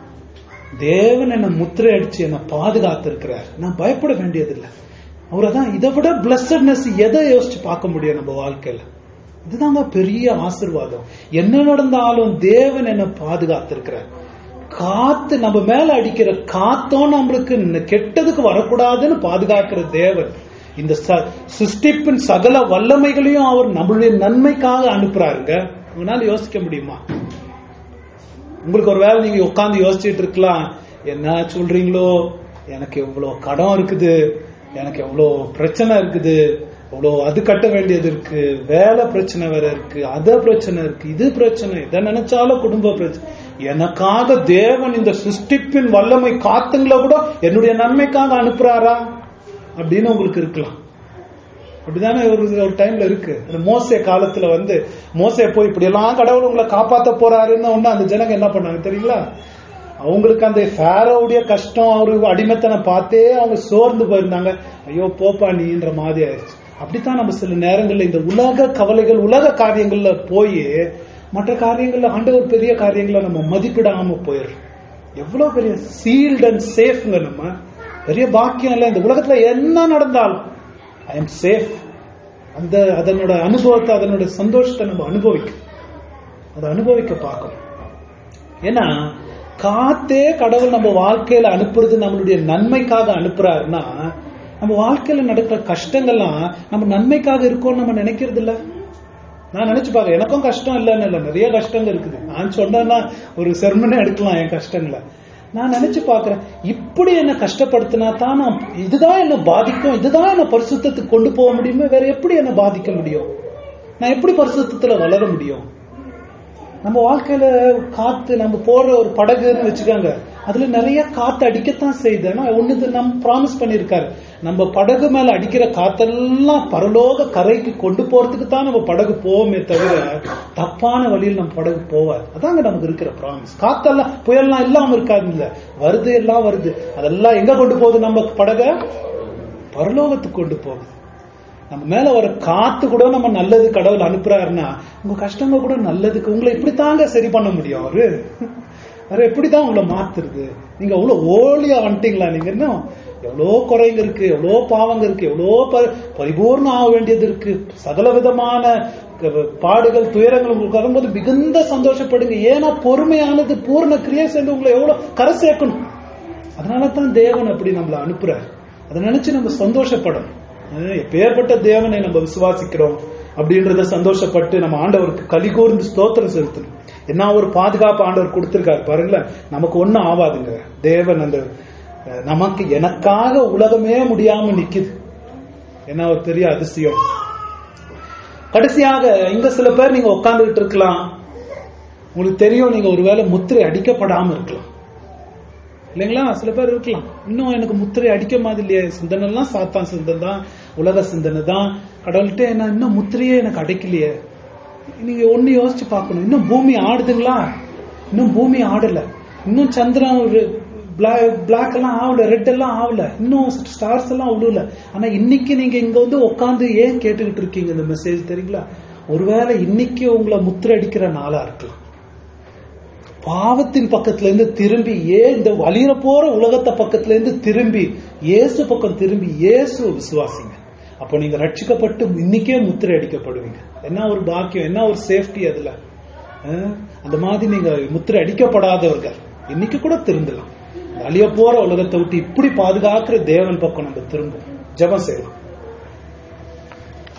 தேவன் என்னை முத்திரை அடிச்சு என்னை பாதுகாத்து இருக்கிறார் நான் பயப்பட வேண்டியதில்லை அவர் தான் இதை விட பிளஸட்னஸ் எதை யோசிச்சு பார்க்க முடியும் நம்ம வாழ்க்கையில இதுதாங்க பெரிய ஆசீர்வாதம் என்ன நடந்தாலும் தேவன் என்னை பாதுகாத்திருக்கிறார் காத்து நம்ம மேல அடிக்கிற காத்தும் நம்மளுக்கு இந்த கெட்டதுக்கு வரக்கூடாதுன்னு பாதுகாக்கிற தேவன் இந்த ச- சிருஷ்டிப்பின் சகல வல்லமைகளையும் அவர் நம்மளுடைய நன்மைக்காக அனுப்புறாருங்க உங்களால யோசிக்க முடியுமா உங்களுக்கு ஒரு வேளை நீங்க உட்கார்ந்து யோசிச்சுட்டு இருக்கலாம் என்ன சொல்றீங்களோ எனக்கு எவ்வளவு கடன் இருக்குது எனக்கு எவ்வளவு பிரச்சனை இருக்குது எவ்வளவு அது கட்ட வேண்டியது இருக்கு வேலை பிரச்சனை வேற இருக்கு அத பிரச்சனை இருக்கு இது பிரச்சனை இதை நினைச்சாலும் குடும்ப பிரச்சனை எனக்காக தேவன் இந்த சிருஷ்டிப்பின் வல்லமை காத்துங்களை கூட என்னுடைய நன்மைக்காக அனுப்புறாரா அப்படின்னு உங்களுக்கு இருக்கலாம் அப்படிதானே ஒரு ஒரு டைம்ல இருக்கு அந்த மோசே காலத்துல வந்து மோசே போய் இப்படி எல்லாம் கடவுள் உங்களை காப்பாத்த போறாருன்னு ஒண்ணு அந்த ஜனங்க என்ன பண்ணாங்க தெரியுங்களா அவங்களுக்கு அந்த ஃபேரோவுடைய கஷ்டம் அவரு அடிமைத்தனம் பார்த்தே அவங்க சோர்ந்து போயிருந்தாங்க ஐயோ போப்பா நீன்ற மாதிரி ஆயிடுச்சு அப்படித்தான் நம்ம சில நேரங்கள்ல இந்த உலக கவலைகள் உலக காரியங்கள்ல போய் மற்ற காரியங்கள்ல ஆண்டவர் பெரிய காரியங்களை நம்ம மதிப்பிடாம போயிடுறோம் எவ்வளவு பெரிய சீல்ட் அண்ட் சேஃப்ங்க நம்ம பெரிய பாக்கியம் இல்ல இந்த உலகத்துல என்ன நடந்தாலும் ஐ எம் சேஃப் அந்த அதனோட அனுபவத்தை அதனோட சந்தோஷத்தை நம்ம அனுபவிக்கணும் அதை அனுபவிக்க பார்க்கணும் ஏன்னா காத்தே கடவுள் நம்ம வாழ்க்கையில அனுப்புறது நம்மளுடைய நன்மைக்காக அனுப்புறாருன்னா நம்ம வாழ்க்கையில நடக்கிற கஷ்டங்கள்லாம் நம்ம நன்மைக்காக இருக்கோம்னு நம்ம நினைக்கிறது இல்ல நான் நினைச்சு பாக்க எனக்கும் கஷ்டம் இல்லைன்னு இல்லை நிறைய கஷ்டங்கள் இருக்குது நான் சொன்னேன்னா ஒரு செர்மனே எடுக்கலாம் என் கஷ்டங்களை நான் நினைச்சு பாக்குறேன் இப்படி என்ன கஷ்டப்படுத்தினா தான் நான் இதுதான் என்ன பாதிக்கும் இதுதான் என்ன பரிசுத்தத்துக்கு கொண்டு போக முடியுமே வேற எப்படி என்ன பாதிக்க முடியும் நான் எப்படி பரிசுத்தத்துல வளர முடியும் நம்ம வாழ்க்கையில காத்து நம்ம போற ஒரு படகுன்னு வச்சுக்கோங்க அதுல நிறைய காத்து அடிக்கத்தான் செய்யுது ஆனா ஒண்ணு நம்ம ப்ராமிஸ் பண்ணிருக்காரு நம்ம படகு மேல அடிக்கிற காத்தெல்லாம் பரலோக கரைக்கு கொண்டு போறதுக்கு தான் நம்ம படகு போவோமே தவிர தப்பான வழியில் நம்ம படகு போவாது அதாங்க நமக்கு இருக்கிற ப்ராமிஸ் காத்தெல்லாம் புயல்லாம் இல்லாம இருக்காது இல்ல வருது எல்லாம் வருது அதெல்லாம் எங்க கொண்டு போகுது நம்ம படக பரலோகத்துக்கு கொண்டு போகுது நம்ம மேல வர காத்து கூட நம்ம நல்லது கடவுள் அனுப்புறாருன்னா உங்க கஷ்டங்கள் கூட நல்லதுக்கு உங்களை இப்படித்தாங்க சரி பண்ண முடியும் அவரு வேற எப்படிதான் உங்களை மாத்துறது நீங்க அவ்வளவு ஓலியா வந்துட்டீங்களா நீங்க என்ன எவ்வளோ குறைங்க இருக்கு எவ்வளோ பாவங்க இருக்கு எவ்வளோ ப- பரிபூர்ணம் ஆக வேண்டியது இருக்கு சகல விதமான க- பாடுகள் துயரங்கள் உங்களுக்கு வரும்போது மிகுந்த சந்தோஷப்படுங்க ஏன்னா பொறுமையானது பூர்ண கிரியை சேர்ந்து உங்களை எவ்வளவு கரை சேர்க்கணும் அதனால தான் தேவன் அப்படி நம்மளை அனுப்புறார் அதை நினைச்சு நம்ம சந்தோஷப்படணும் அஹ் எப்பேற்பட்ட தேவனை நம்ம விசுவாசிக்கிறோம் அப்படின்றத சந்தோஷப்பட்டு நம்ம ஆண்டவருக்கு கலி கூர்ந்து ஸ்தோத்திரம் செலுத்தணும் என்ன ஒரு பாதுகாப்பு ஆண்டவர் கொடுத்திருக்காரு பாருங்களேன் நமக்கு ஒண்ணும் ஆவாதுங்க தேவன் அந்த அஹ், நமக்கு எனக்காக உலகமே முடியாம நிக்குது என்ன ஒரு பெரிய அதிசயம் கடைசியாக இங்க சில பேர் நீங்க உட்கார்ந்துகிட்டு இருக்கலாம் உங்களுக்கு தெரியும் நீங்க ஒருவேளை முத்திரை அடிக்கப்படாம இருக்கலாம் இல்லைங்களா சில பேர் இருக்கலாம் இன்னும் எனக்கு முத்திரை அடிக்க மாதிரி இல்லையே சிந்தனை எல்லாம் சாத்தான் சிந்தனை தான் உலக சிந்தனை தான் கடவுள்கிட்ட என்ன இன்னும் முத்திரையே எனக்கு அடைக்கலையே நீங்க ஒண்ணு யோசிச்சு பார்க்கணும் இன்னும் பூமி ஆடுதுங்களா இன்னும் பூமி ஆடல இன்னும் சந்திரன் ஒரு பிளாக் எல்லாம் ஆகல ரெட் எல்லாம் ஆகல இன்னும் ஸ்டார்ஸ் எல்லாம் விடல ஆனா இன்னைக்கு நீங்க இங்க வந்து உட்காந்து ஏன் கேட்டுக்கிட்டு இருக்கீங்க இந்த மெசேஜ் தெரியுங்களா ஒருவேளை இன்னைக்கு உங்களை முத்திரை அடிக்கிற நாளா இருக்கலாம் பாவத்தின் பக்கத்துல இருந்து திரும்பி ஏன் இந்த வலிர போற உலகத்தை பக்கத்துல இருந்து திரும்பி இயேசு பக்கம் திரும்பி இயேசு விசுவாசிங்க அப்போ நீங்க ரட்சிக்கப்பட்டு இன்னைக்கே முத்திரை அடிக்கப்படுவீங்க என்ன ஒரு பாக்கியம் என்ன ஒரு சேஃப்டி அதுல அஹ், அந்த மாதிரி நீங்க முத்திரை அடிக்கப்படாதவர்கள் இன்னைக்கு கூட திருந்தலாம் அழிய போற உலகத்தை விட்டு இப்படி பாதுகாக்கிற தேவன் பக்கம் நம்ம திரும்பும் ஜெபம் செய்யலாம்